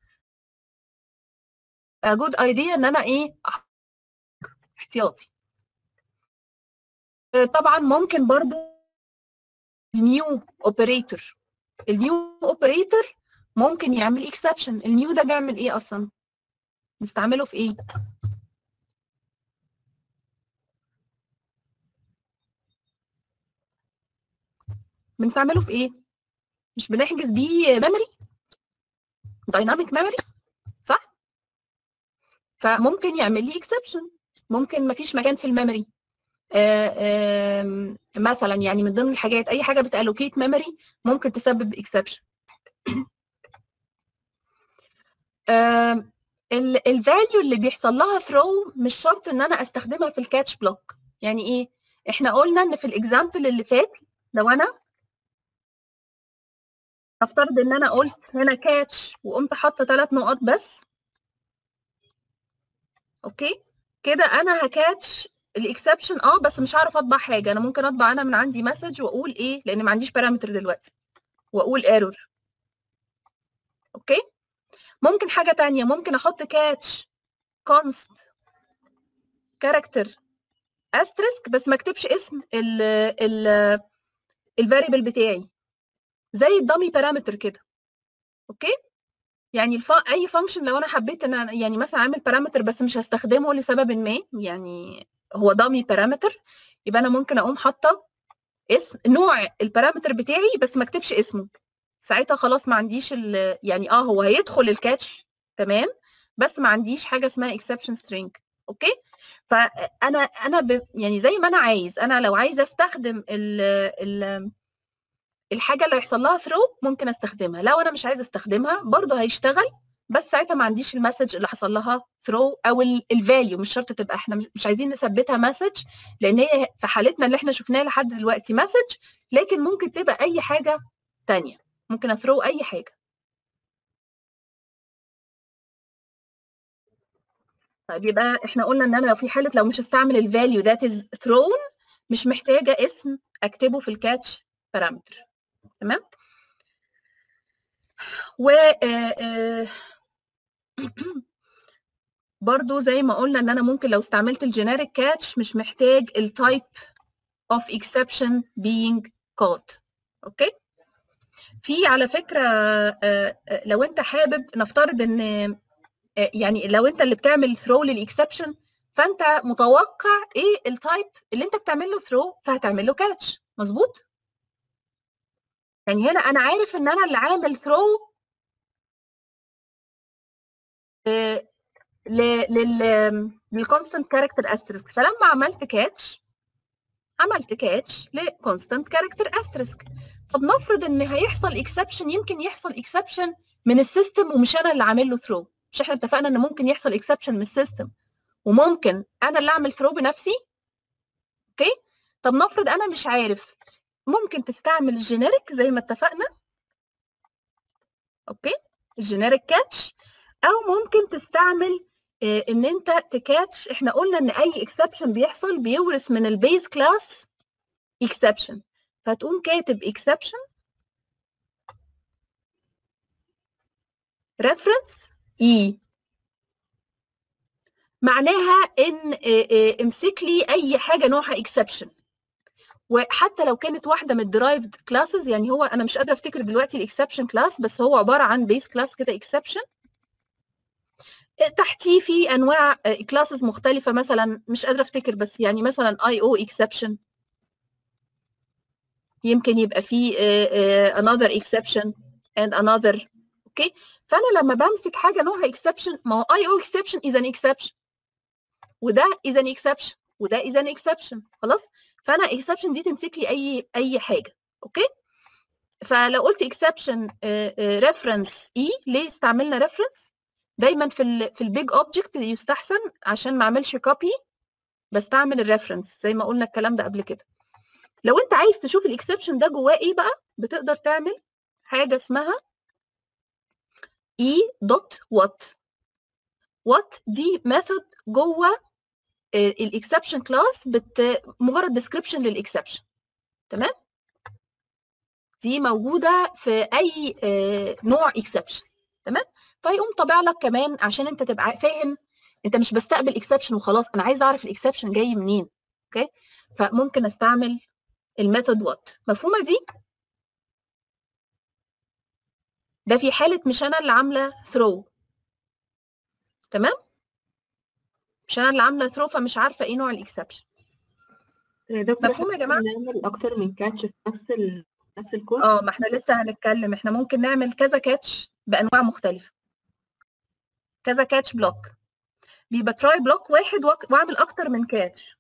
a good idea ان انا ايه احتياطي آه، طبعا ممكن برضو النيو اوبريتور النيو اوبريتور ممكن يعمل اكسبشن النيو ده بيعمل ايه اصلا نستعمله في ايه بنستعمله في ايه مش بنحجز بيه ميموري دايناميك ميموري صح فممكن يعمل لي اكسبشن ممكن مفيش مكان في الميموري آه، آم، مثلا يعني من ضمن الحاجات اي حاجه بتالوكيت ميموري ممكن تسبب اكسبشن الفاليو اللي بيحصل لها ثرو مش شرط ان انا استخدمها في الكاتش بلوك يعني ايه احنا قلنا ان في الاكزامبل اللي فات لو انا افترض ان انا قلت هنا كاتش وقمت حاطه ثلاث نقط بس اوكي كده انا هكاتش الاكسبشن اه بس مش هعرف اطبع حاجه انا ممكن اطبع انا من عندي مسج واقول ايه لان ما عنديش بارامتر دلوقتي واقول ايرور اوكي ممكن حاجه تانية ممكن احط كاتش كونست كاركتر استريسك بس ما اكتبش اسم ال ال الفاريبل بتاعي زي الدامي بارامتر كده اوكي يعني الف... اي فانكشن لو انا حبيت ان أنا يعني مثلا اعمل بارامتر بس مش هستخدمه لسبب ما يعني هو دامي بارامتر يبقى انا ممكن اقوم حاطه اسم نوع البارامتر بتاعي بس ما اكتبش اسمه ساعتها خلاص ما عنديش ال... يعني اه هو هيدخل الكاتش تمام بس ما عنديش حاجه اسمها exception string اوكي فانا انا ب... يعني زي ما انا عايز انا لو عايزه استخدم ال... ال... الحاجه اللي هيحصل لها ثرو ممكن استخدمها لو انا مش عايزه استخدمها برضه هيشتغل بس ساعتها ما عنديش المسج اللي حصل لها ثرو او الفاليو مش شرط تبقى احنا مش عايزين نثبتها مسج لان هي في حالتنا اللي احنا شفناها لحد دلوقتي مسج لكن ممكن تبقى اي حاجه تانية ممكن اثرو اي حاجه طيب يبقى احنا قلنا ان انا لو في حاله لو مش هستعمل الفاليو ذات از thrown مش محتاجه اسم اكتبه في الكاتش بارامتر تمام و آه، آه، برضو زي ما قلنا ان انا ممكن لو استعملت الجينيريك كاتش مش محتاج التايب of exception being caught اوكي في على فكره آه، آه، لو انت حابب نفترض ان آه، يعني لو انت اللي بتعمل ثرو للاكسبشن فانت متوقع ايه التايب اللي انت بتعمل له ثرو فهتعمل له كاتش مظبوط يعني هنا انا عارف ان انا اللي عامل ثرو لل للكونستنت كاركتر استريسك فلما عملت كاتش عملت كاتش لكونستنت كاركتر استريسك طب نفرض ان هيحصل اكسبشن يمكن يحصل اكسبشن من السيستم ومش انا اللي عامل له ثرو مش احنا اتفقنا ان ممكن يحصل اكسبشن من السيستم وممكن انا اللي اعمل ثرو بنفسي اوكي طب نفرض انا مش عارف ممكن تستعمل الجينيريك زي ما اتفقنا اوكي الجينيريك كاتش او ممكن تستعمل آه، ان انت تكاتش احنا قلنا ان اي اكسبشن بيحصل بيورث من البيز كلاس اكسبشن فتقوم كاتب اكسبشن ريفرنس اي معناها ان آه، آه، امسك لي اي حاجه نوعها اكسبشن وحتى لو كانت واحده من الدرايفد كلاسز يعني هو انا مش قادره افتكر دلوقتي الاكسبشن كلاس بس هو عباره عن بيس كلاس كده اكسبشن تحتيه في انواع كلاسز مختلفه مثلا مش قادره افتكر بس يعني مثلا اي او اكسبشن يمكن يبقى في another exception and another اوكي فانا لما بمسك حاجه نوعها exception ما هو اي او exception is an exception وده is an exception وده is an exception خلاص فانا exception دي تمسك لي اي اي حاجه اوكي فلو قلت exception reference e ليه استعملنا reference دايما في ال في البيج اوبجكت يستحسن عشان ما اعملش كوبي بستعمل الريفرنس زي ما قلنا الكلام ده قبل كده لو انت عايز تشوف الاكسبشن ده جواه ايه بقى بتقدر تعمل حاجه اسمها e دوت وات وات دي ميثود جوه الاكسبشن كلاس بت مجرد ديسكريبشن للاكسبشن تمام دي موجوده في اي آه، نوع اكسبشن تمام فيقوم طابع لك كمان عشان انت تبقى فاهم انت مش بستقبل اكسبشن وخلاص انا عايز اعرف الاكسبشن جاي منين اوكي فممكن استعمل الميثود وات مفهومه دي ده في حاله مش انا اللي عامله ثرو تمام مش انا اللي عامله ثرو فمش عارفه ايه نوع الاكسبشن يا دكتور مفهوم يا إحنا جماعة؟ ممكن نعمل اكتر من كاتش في نفس ال... نفس الكود اه ما احنا لسه هنتكلم احنا ممكن نعمل كذا كاتش بانواع مختلفه كذا كاتش بلوك بيبقى تراي بلوك واحد وأك- واعمل اكتر من كاتش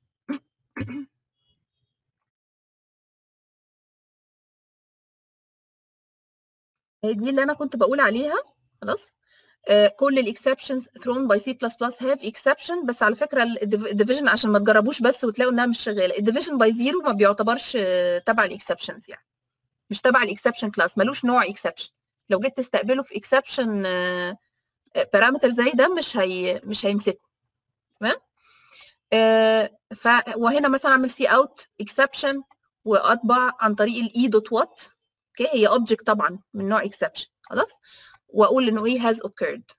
هي دي اللي انا كنت بقول عليها خلاص آه، كل الاكسبشنز thrown by C++ have exception بس على فكره الديفيجن عشان ما تجربوش بس وتلاقوا انها مش شغاله الديفيجن باي زيرو ما بيعتبرش آه، تبع الاكسبشنز يعني مش تبع الاكسبشن كلاس ملوش نوع اكسبشن لو جيت تستقبله في اكسبشن بارامتر زي ده مش هي مش هيمسكه تمام آه، ف وهنا مثلا اعمل سي اوت اكسبشن واطبع عن طريق الاي دوت وات اوكي هي اوبجكت طبعا من نوع اكسبشن خلاص واقول انه ايه has occurred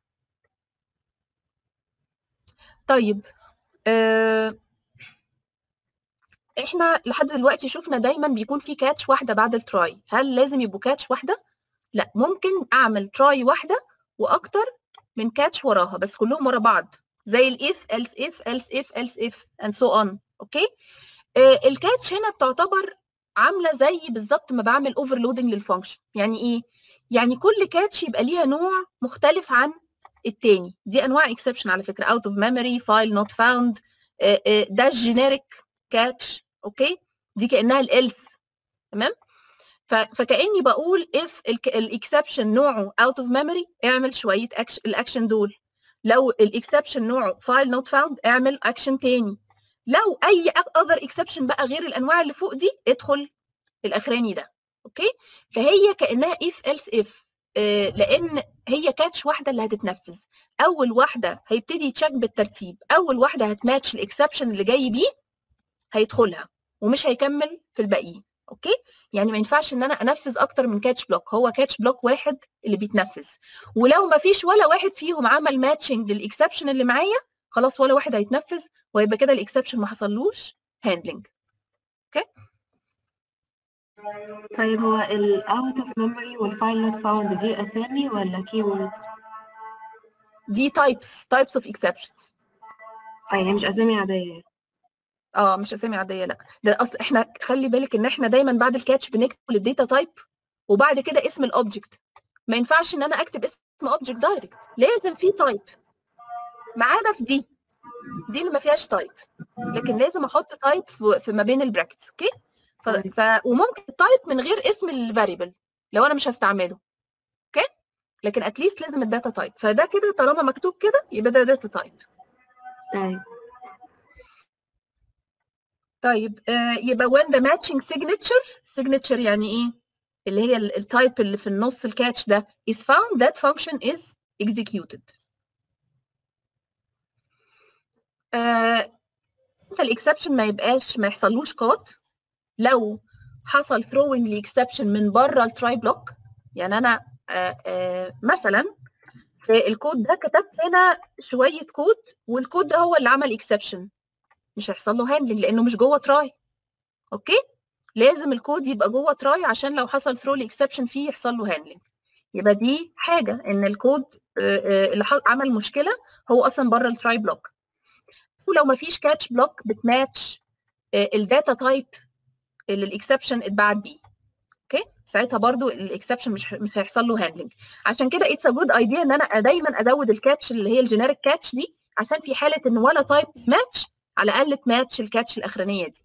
طيب آه، احنا لحد دلوقتي شفنا دايما بيكون في كاتش واحده بعد التراي هل لازم يبقوا كاتش واحده لا ممكن اعمل تراي واحده واكتر من كاتش وراها بس كلهم ورا بعض زي الاف else if else if else if and so on اوكي آه الكاتش هنا بتعتبر عامله زي بالظبط ما بعمل اوفرلودنج للفانكشن يعني ايه يعني كل كاتش يبقى ليها نوع مختلف عن التاني دي انواع اكسبشن على فكره اوت اوف ميموري فايل نوت فاوند ده الجينيريك كاتش اوكي دي كانها الالس تمام ف- فكاني بقول if الاكسبشن نوعه اوت اوف ميموري اعمل شويه أكش الاكشن دول لو الاكسبشن نوعه فايل نوت فاوند اعمل اكشن تاني لو اي اذر اكسبشن بقى غير الانواع اللي فوق دي ادخل الاخراني ده اوكي فهي كانها if else if آه، لان هي كاتش واحده اللي هتتنفذ اول واحده هيبتدي يتشيك بالترتيب اول واحده هتماتش الاكسبشن اللي جاي بيه هيدخلها ومش هيكمل في الباقيين اوكي يعني ما ينفعش ان انا انفذ اكتر من كاتش بلوك هو كاتش بلوك واحد اللي بيتنفذ ولو ما فيش ولا واحد فيهم عمل ماتشنج للاكسبشن اللي معايا خلاص ولا واحد هيتنفذ ويبقى كده الاكسبشن ما حصلوش هاندلنج طيب هو ال out of memory وال file not found دي أسامي ولا keyword؟ دي تايبس تايبس اوف اكسبشنز اه يعني مش أسامي عادية اه مش اسامي عاديه لا ده اصل احنا خلي بالك ان احنا دايما بعد الكاتش بنكتب الداتا تايب وبعد كده اسم الاوبجكت ما ينفعش ان انا اكتب اسم اوبجكت دايركت لازم في تايب ما عدا في دي دي اللي ما فيهاش تايب لكن لازم احط تايب في في ما بين البراكتس اوكي ف... طيب. ف... وممكن تايب من غير اسم الفاريبل لو انا مش هستعمله اوكي لكن اتليست لازم الداتا تايب فده كده طالما مكتوب كده يبقى ده داتا تايب طيب طيب آه يبقى when the matching signature signature يعني ايه اللي هي التايب اللي في النص الكاتش ده is found that function is executed آه الاكسبشن ما يبقاش ما يحصلوش كود لو حصل throwing لاكسبشن من بره التراي بلوك يعني انا آه آه مثلا في الكود ده كتبت هنا شويه كود والكود ده هو اللي عمل اكسبشن مش هيحصل له هاندلنج لانه مش جوه تراي اوكي لازم الكود يبقى جوه تراي عشان لو حصل ثرو اكسبشن فيه يحصل له هاندلنج يبقى دي حاجه ان الكود آه، آه، اللي ح- عمل مشكله هو اصلا بره التراي بلوك ولو ما فيش كاتش بلوك بتماتش الداتا تايب اللي الاكسبشن اتبعت بيه اوكي ساعتها برضو الاكسبشن مش مش هيحصل له هاندلنج عشان كده اتس ا جود ايديا ان انا دايما ازود الكاتش اللي هي الجينيريك كاتش دي عشان في حاله ان ولا تايب ماتش على الاقل تماتش الكاتش الاخرانيه دي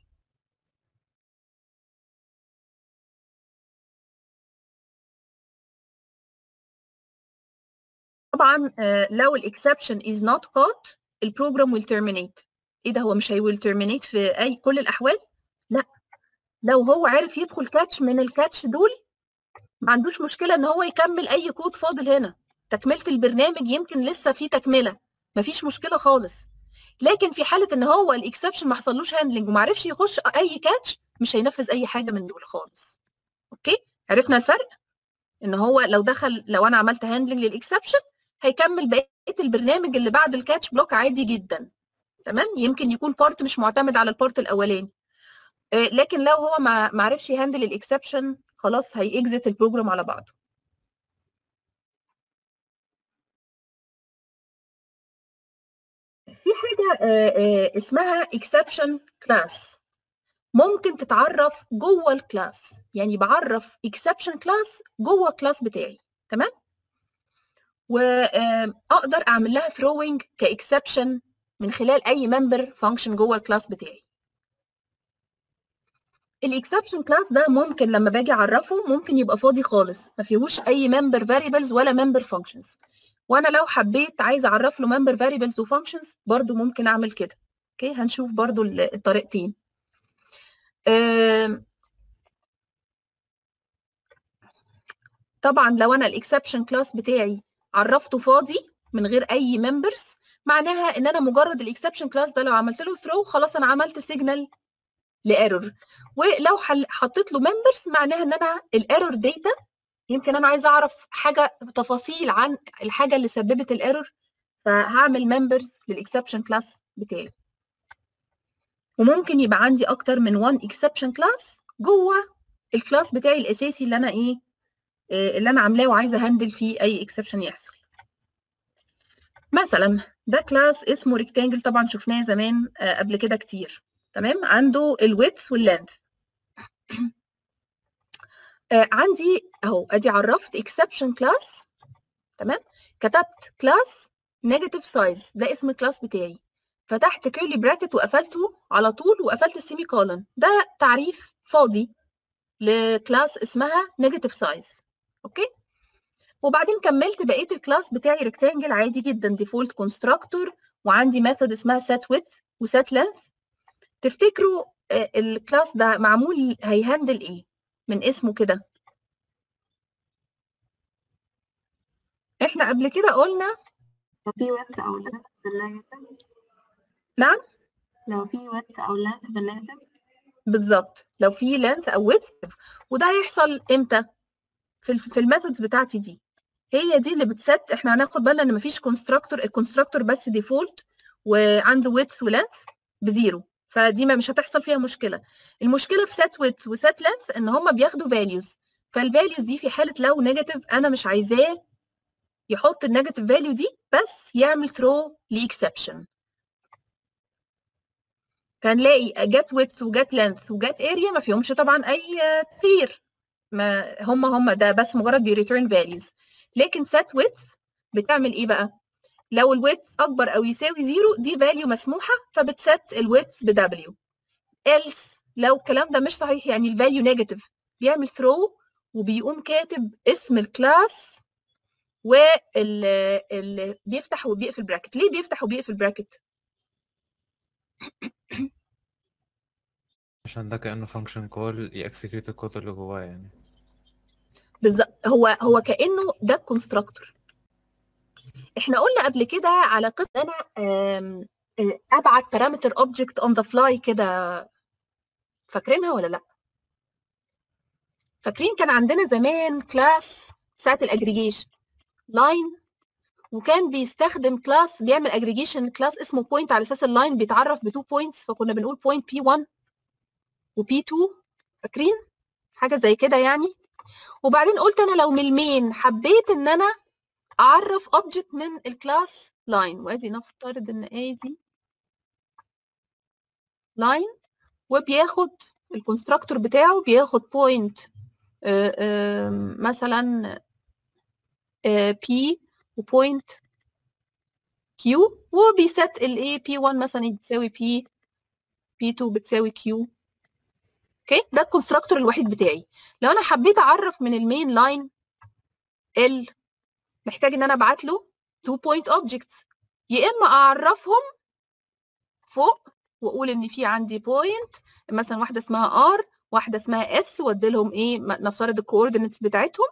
طبعا آه، لو الاكسبشن is not caught البروجرام will terminate ايه ده هو مش هي will terminate في اي كل الاحوال لا لو هو عرف يدخل كاتش من الكاتش دول ما عندوش مشكله ان هو يكمل اي كود فاضل هنا تكمله البرنامج يمكن لسه في تكمله مفيش مشكله خالص لكن في حاله ان هو الاكسبشن ما حصلوش هاندلنج وما عرفش يخش اي كاتش مش هينفذ اي حاجه من دول خالص اوكي عرفنا الفرق ان هو لو دخل لو انا عملت هاندلنج للاكسبشن هيكمل بقيه البرنامج اللي بعد الكاتش بلوك عادي جدا تمام يمكن يكون بارت مش معتمد على البارت الاولاني آه، لكن لو هو ما ما عرفش يهندل الاكسبشن خلاص هيكزت البروجرام على بعضه في حاجه آه، آه، اسمها exception class ممكن تتعرف جوه الكلاس يعني بعرف exception class جوه الكلاس بتاعي تمام واقدر اعمل لها throwing كاكسبشن من خلال اي member function جوه الكلاس بتاعي الاكسبشن كلاس ده ممكن لما باجي اعرفه ممكن يبقى فاضي خالص ما فيهوش اي member variables ولا member functions وانا لو حبيت عايزه اعرف له member variables وfunctions برضو ممكن اعمل كده اوكي هنشوف برضو ال- الطريقتين آم، طبعا لو انا الاكسبشن كلاس بتاعي عرفته فاضي من غير اي members معناها ان انا مجرد الاكسبشن كلاس ده لو عملت له ثرو خلاص انا عملت سيجنال لايرور ولو حل- حطيت له members معناها ان انا الايرور داتا يمكن انا عايزه اعرف حاجه تفاصيل عن الحاجه اللي سببت الايرور فهعمل members للاكسبشن كلاس بتاعي وممكن يبقى عندي اكتر من one exception class جوه الكلاس بتاعي الاساسي اللي انا ايه آه، اللي انا عاملاه وعايزه هندل فيه اي exception يحصل مثلا ده كلاس اسمه rectangle طبعا شفناه زمان آه، قبل كده كتير تمام عنده الويدث واللينث عندي اهو ادي عرفت exception class تمام كتبت class negative size ده اسم الكلاس بتاعي فتحت كيرلي براكت وقفلته على طول وقفلت السيمي كولن ده تعريف فاضي لكلاس اسمها نيجاتيف سايز اوكي وبعدين كملت بقيه الكلاس بتاعي ريكتانجل عادي جدا ديفولت كونستراكتور وعندي ميثود اسمها set width وset length تفتكروا آه، الكلاس ده معمول هيهندل ايه من اسمه كده احنا قبل كده قلنا لو في width أو length بالنيجاتيف نعم لو في width أو length بالنيجاتيف بالظبط لو في length او width وده هيحصل امتى في ال في الميثودز بتاعتي دي هي دي اللي بتست احنا هناخد بالنا ان مفيش كونستراكتور الكونستراكتور بس ديفولت وعنده width ولينث بزيرو فدي ما مش هتحصل فيها مشكله المشكله في set width وset length ان هم بياخدوا values فالفاليوز دي في حاله لو نيجاتيف انا مش عايزاه يحط النيجاتيف فاليو دي بس يعمل ثرو لاكسبشن فهنلاقي جت width وجت length وجت area ما فيهمش طبعا اي تغيير ما هم هم ده بس مجرد بيريتيرن values لكن set width بتعمل ايه بقى لو الويدث اكبر او يساوي زيرو دي فاليو مسموحه فبتست الويدث ب W else لو الكلام ده مش صحيح يعني الفاليو نيجاتيف بيعمل ثرو وبيقوم كاتب اسم الكلاس وال ال بيفتح وبيقفل براكت ليه بيفتح وبيقفل براكت عشان ده كأنه فانكشن كول يأكسكيوت الكود اللي جواه يعني بالظبط هو هو كانه ده الكونستراكتور احنا قلنا قبل كده على قصه انا آم، آه، ابعت بارامتر اوبجكت اون ذا فلاي كده فاكرينها ولا لا فاكرين كان عندنا زمان كلاس ساعه الاجريجيشن لاين وكان بيستخدم كلاس بيعمل اجريجيشن كلاس اسمه بوينت على اساس اللاين بيتعرف بتو بوينتس فكنا بنقول بوينت بي 1 وبي 2 فاكرين حاجه زي كده يعني وبعدين قلت انا لو من المين حبيت ان انا اعرف اوبجكت من الكلاس لاين وادي نفترض ان ادي لاين وبياخد الكونستراكتور بتاعه بياخد بوينت مثلا بي وبوينت كيو وبيست الاي بي 1 مثلا بتساوي بي بي 2 بتساوي كيو اوكي ده الكونستراكتور الوحيد بتاعي لو انا حبيت اعرف من المين لاين ال محتاج ان انا ابعت له 2 بوينت اوبجكتس يا اما اعرفهم فوق واقول ان في عندي بوينت مثلا واحده اسمها ار واحده اسمها اس وادي لهم ايه م- نفترض الكوردينتس بتاعتهم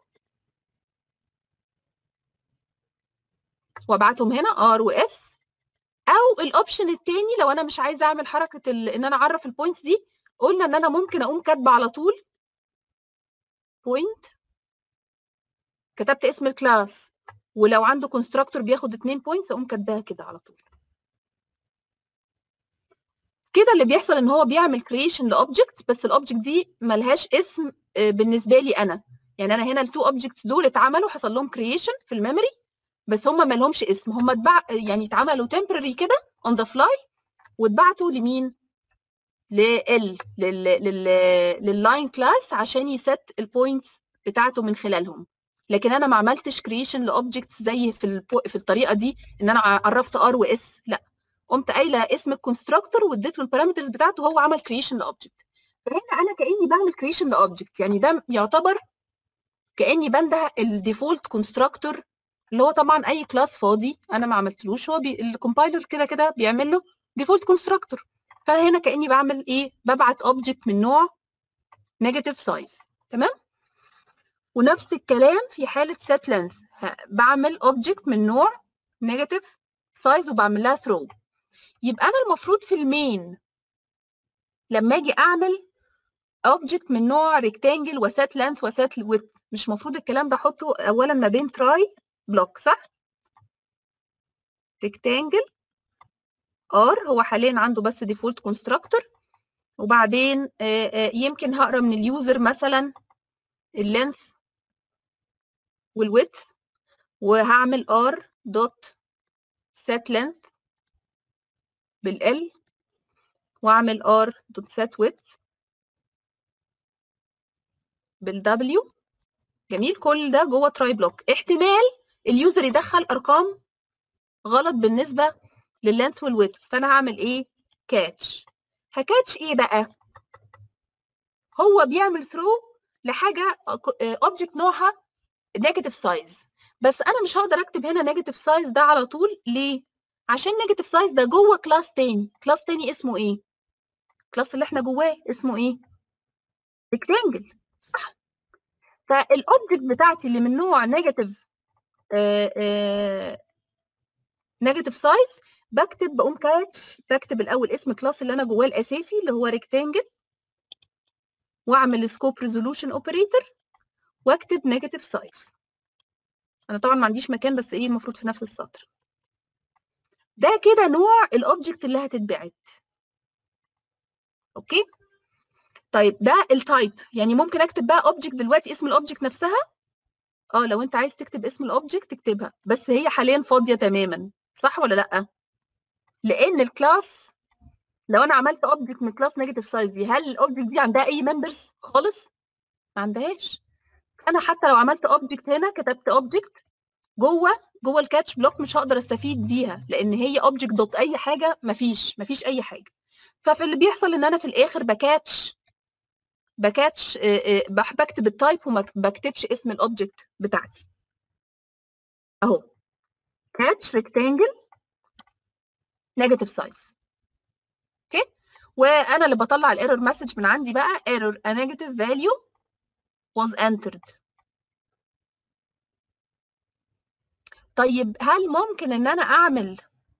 وابعتهم هنا ار واس او الاوبشن التاني لو انا مش عايزه اعمل حركه ال... ان انا اعرف البوينتس دي قلنا ان انا ممكن اقوم كاتبه على طول بوينت كتبت اسم الكلاس ولو عنده كونستراكتور بياخد اتنين بوينتس اقوم كاتباها كده على طول كده اللي بيحصل ان هو بيعمل كرييشن لاوبجكت بس الاوبجكت دي ملهاش اسم آه، بالنسبه لي انا يعني انا هنا التو اوبجكتس دول اتعملوا حصل لهم كرييشن في الميموري بس هم ما لهمش اسم هم اتبع يعني اتعملوا temporary كده on the fly واتبعتوا لمين لل لل لل لللاين كلاس عشان يست البوينتس بتاعته من خلالهم لكن انا ما عملتش كرييشن لاوبجكتس زي في البو... في الطريقه دي ان انا عرفت ار واس لا قمت قايله اسم الكونستراكتور واديت له البارامترز بتاعته هو عمل كرييشن لاوبجكت فهنا انا كاني بعمل كرييشن لاوبجكت يعني ده يعتبر كاني بنده الديفولت كونستراكتور اللي هو طبعا اي كلاس فاضي انا ما عملتلوش هو بي... الكومبايلر كده كده بيعمل له ديفولت كونستراكتور فانا هنا كاني بعمل ايه ببعت اوبجكت من نوع نيجاتيف سايز تمام ونفس الكلام في حاله set length ه- بعمل اوبجكت من نوع نيجاتيف سايز وبعمل لها ثرو يبقى انا المفروض في المين لما اجي اعمل اوبجكت من نوع ريكتانجل وسات لينث وسات width مش المفروض الكلام ده احطه اولا ما بين تراي بلوك صح ريكتانجل ار هو حاليا عنده بس ديفولت كونستراكتور وبعدين آه، آه، يمكن هقرا من اليوزر مثلا اللينث والويدث وهعمل ار دوت set length بالال واعمل ار دوت set width بالدبليو جميل كل ده جوه تراي بلوك احتمال اليوزر يدخل ارقام غلط بالنسبه لللينث والويدث فانا هعمل ايه كاتش هكاتش ايه بقى هو بيعمل ثرو لحاجه اوبجكت نوعها نيجاتيف سايز بس انا مش هقدر اكتب هنا نيجاتيف سايز ده على طول ليه عشان نيجاتيف سايز ده جوه كلاس تاني كلاس تاني اسمه ايه الكلاس اللي احنا جواه اسمه ايه ريكتانجل صح فالاوبجكت بتاعتي اللي من نوع نيجاتيف نيجاتيف سايز بكتب بقوم كاتش بكتب الاول اسم كلاس اللي انا جواه الاساسي اللي هو ريكتانجل واعمل سكوب ريزولوشن اوبريتور واكتب نيجاتيف سايز انا طبعا ما عنديش مكان بس ايه المفروض في نفس السطر ده كده نوع الاوبجكت اللي هتتبعت اوكي طيب ده التايب يعني ممكن اكتب بقى اوبجكت دلوقتي اسم الاوبجكت نفسها اه لو انت عايز تكتب اسم الاوبجكت تكتبها بس هي حاليا فاضيه تماما صح ولا لا لان الكلاس لو انا عملت اوبجكت من كلاس نيجاتيف سايز دي هل الاوبجكت دي عندها اي ممبرز خالص ما عندهاش انا حتى لو عملت اوبجكت هنا كتبت اوبجكت جوه جوه الكاتش بلوك مش هقدر استفيد بيها لان هي اوبجكت دوت اي حاجه مفيش مفيش اي حاجه ففي اللي بيحصل ان انا في الاخر بكاتش بكاتش آه، آه، بح- بكتب التايب وما بكتبش اسم الاوبجكت بتاعتي اهو كاتش ريكتانجل نيجاتيف سايز اوكي وانا اللي بطلع الايرور مسج من عندي بقى error a negative value was entered طيب هل ممكن ان انا اعمل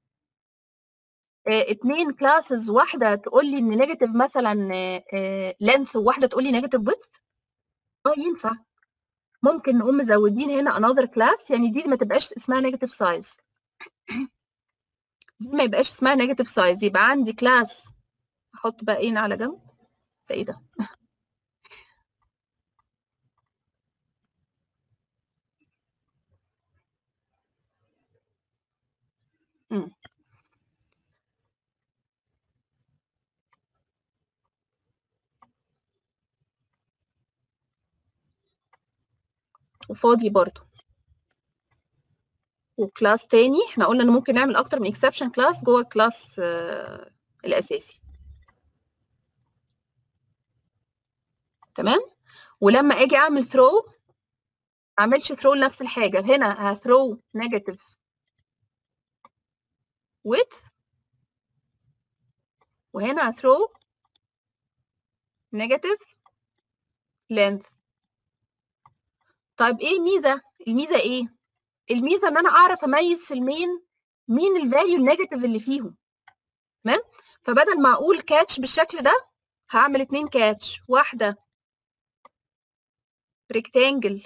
آه، اتنين كلاسز واحده تقول لي ان نيجاتيف مثلا لينث وواحده تقول لي نيجاتيف width اه ينفع ممكن نقوم مزودين هنا another class يعني دي ما تبقاش اسمها نيجاتيف سايز دي ما يبقاش اسمها نيجاتيف سايز يبقى عندي كلاس احط بقى ايه على جنب ده ايه ده مم. وفاضي برضو وكلاس تاني احنا قلنا ان ممكن نعمل اكتر من اكسبشن كلاس جوه الكلاس آه، الاساسي تمام ولما اجي اعمل ثرو اعملش ثرو لنفس الحاجه هنا هثرو نيجاتيف width وهنا هثرو نيجاتيف length طيب ايه الميزه الميزه ايه الميزه ان انا اعرف اميز في المين مين الفاليو النيجاتيف اللي فيهم تمام فبدل ما اقول كاتش بالشكل ده هعمل اتنين كاتش واحده ريكتانجل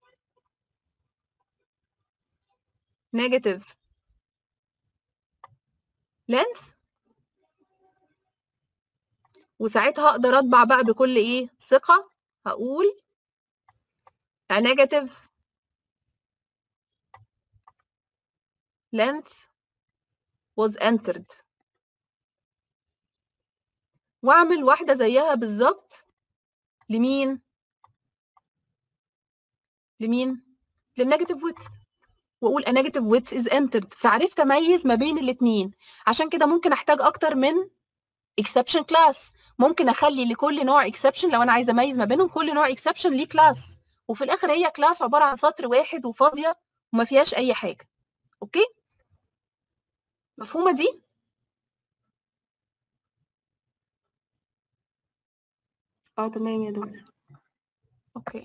نيجاتيف length وساعتها اقدر اطبع بقى بكل ايه ثقة هقول a negative length was entered واعمل واحدة زيها بالظبط لمين لمين للنيجاتيف width واقول a negative width is entered فعرفت اميز ما بين الاتنين عشان كده ممكن احتاج اكتر من exception class ممكن اخلي لكل نوع exception لو انا عايزه اميز ما بينهم كل نوع exception ليه class وفي الاخر هي كلاس عباره عن سطر واحد وفاضيه وما فيهاش اي حاجه اوكي مفهومه دي اه تمام يا دكتور اوكي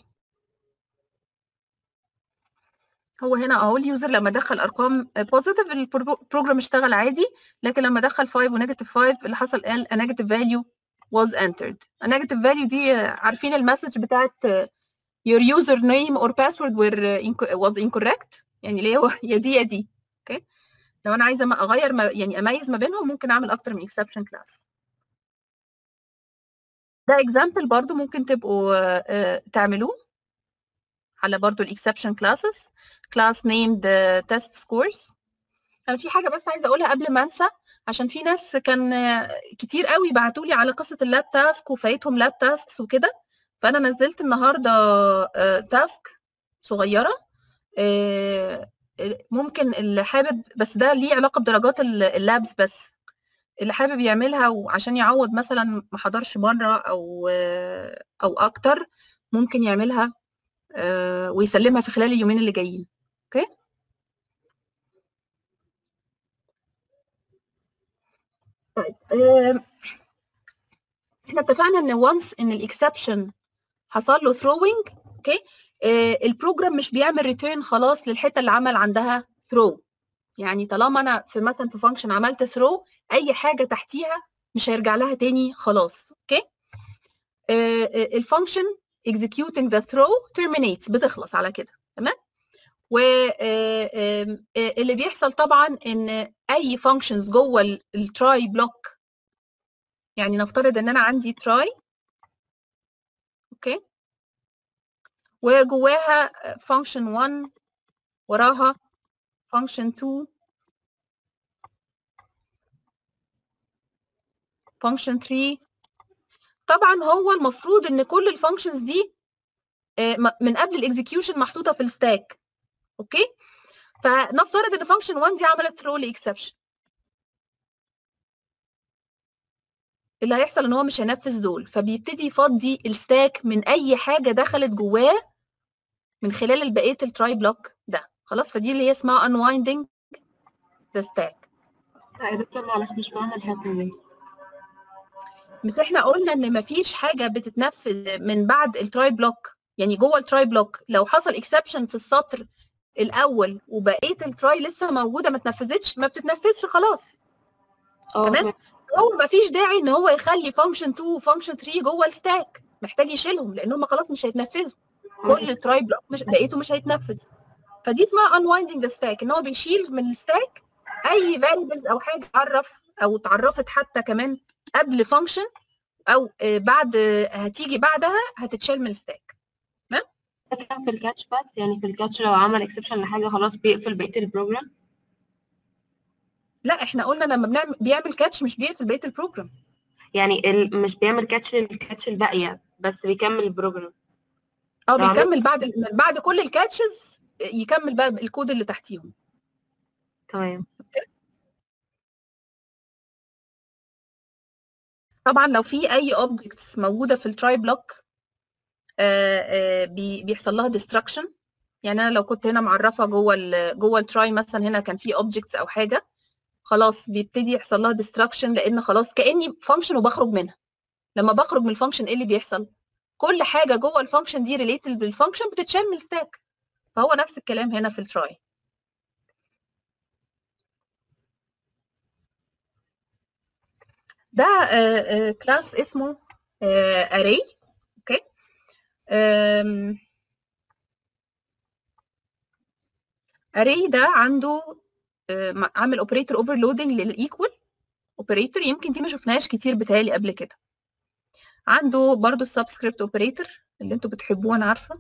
هو هنا اهو اليوزر لما دخل ارقام بوزيتيف البروجرام اشتغل عادي لكن لما دخل 5 ونيجاتيف 5 اللي حصل قال a negative value was entered a negative value دي عارفين المسج بتاعت your user name or password were inco- was incorrect يعني اللي هو يا دي يا دي اوكي لو انا عايزه ما اغير ما يعني اميز ما بينهم ممكن اعمل اكتر من exception class ده example برضو ممكن تبقوا آه، تعملوه على برضو الاكسبشن كلاسز كلاس named آه، test scores انا في حاجه بس عايزه اقولها قبل ما انسى عشان في ناس كان آه، كتير قوي بعتوا لي على قصه اللاب تاسك وفايتهم لاب تاسكس وكده فانا نزلت النهارده تاسك صغيره آه، ممكن اللي حابب بس ده ليه علاقه بدرجات ال- اللابس بس اللي حابب يعملها وعشان يعوض مثلا ما حضرش مره او آه، او اكتر ممكن يعملها آه، ويسلمها في خلال اليومين اللي جايين اوكي طيب آم، احنا اتفقنا ان وانس ان الاكسبشن حصل له throwing اوكي آه، البروجرام مش بيعمل ريتيرن خلاص للحته اللي عمل عندها throw يعني طالما انا في مثلا في فانكشن عملت throw اي حاجه تحتيها مش هيرجع لها تاني خلاص اوكي الفانكشن executing the throw terminates بتخلص على كده تمام واللي بيحصل طبعا ان اي functions جوه التراي بلوك يعني نفترض ان انا عندي تراي اوكي وجواها function 1 وراها function 2 function 3 طبعا هو المفروض ان كل الفانكشنز دي آه، م- من قبل الاكزيكيوشن محطوطه في الستاك اوكي فنفترض ان فانكشن 1 دي عملت ثرو لاكسبشن اللي هيحصل ان هو مش هينفذ دول فبيبتدي يفضي الستاك من اي حاجه دخلت جواه من خلال بقيه التراي بلوك ده خلاص فدي اللي هي اسمها unwinding the stack لا يا دكتور معلش مش فاهمة الحتة دي مش احنا قلنا ان مفيش حاجه بتتنفذ من بعد التراي بلوك يعني جوه التراي بلوك لو حصل اكسبشن في السطر الاول وبقيه التراي لسه موجوده ما اتنفذتش ما بتتنفذش خلاص اه تمام هو مفيش داعي ان هو يخلي فانكشن 2 وفانكشن 3 جوه الستاك محتاج يشيلهم لان هم خلاص مش هيتنفذوا كل التراي بلوك مش بقيته مش هيتنفذ فدي اسمها unwinding the stack ان هو بيشيل من الستاك اي variables او حاجه عرف او اتعرفت حتى كمان قبل فانكشن او آه، بعد آه، هتيجي بعدها هتتشال من الستاك ده كان في الكاتش بس يعني في الكاتش لو عمل اكسبشن لحاجة خلاص بيقفل بقية البروجرام لا احنا قلنا لما بنعمل بيعمل كاتش مش بيقفل بقيه البروجرام يعني ال... مش بيعمل كاتش للكاتش الباقية بس بيكمل البروجرام او لو عمل- بيكمل بعد بعد كل الكاتشز يكمل بقى الكود اللي تحتيهم تمام طبعا لو في اي اوبجكتس موجوده في التراي بلوك بيحصل لها ديستراكشن يعني انا لو كنت هنا معرفه جوه ال جوه التراي مثلا هنا كان في اوبجكتس او حاجه خلاص بيبتدي يحصل لها ديستراكشن لان خلاص كاني فانكشن وبخرج منها لما بخرج من الفانكشن ايه اللي بيحصل كل حاجه جوه الفانكشن دي ريليتد بالفانكشن بتتشال من الستاك فهو نفس الكلام هنا في التراي ده كلاس اسمه اري اوكي اري ده عنده آه، عامل اوبريتور اوفرلودنج للايكوال اوبريتور يمكن دي ما شفناهاش كتير بتهيألي قبل كده عنده برضو السبسكريبت اوبريتور اللي انتوا بتحبوه انا عارفه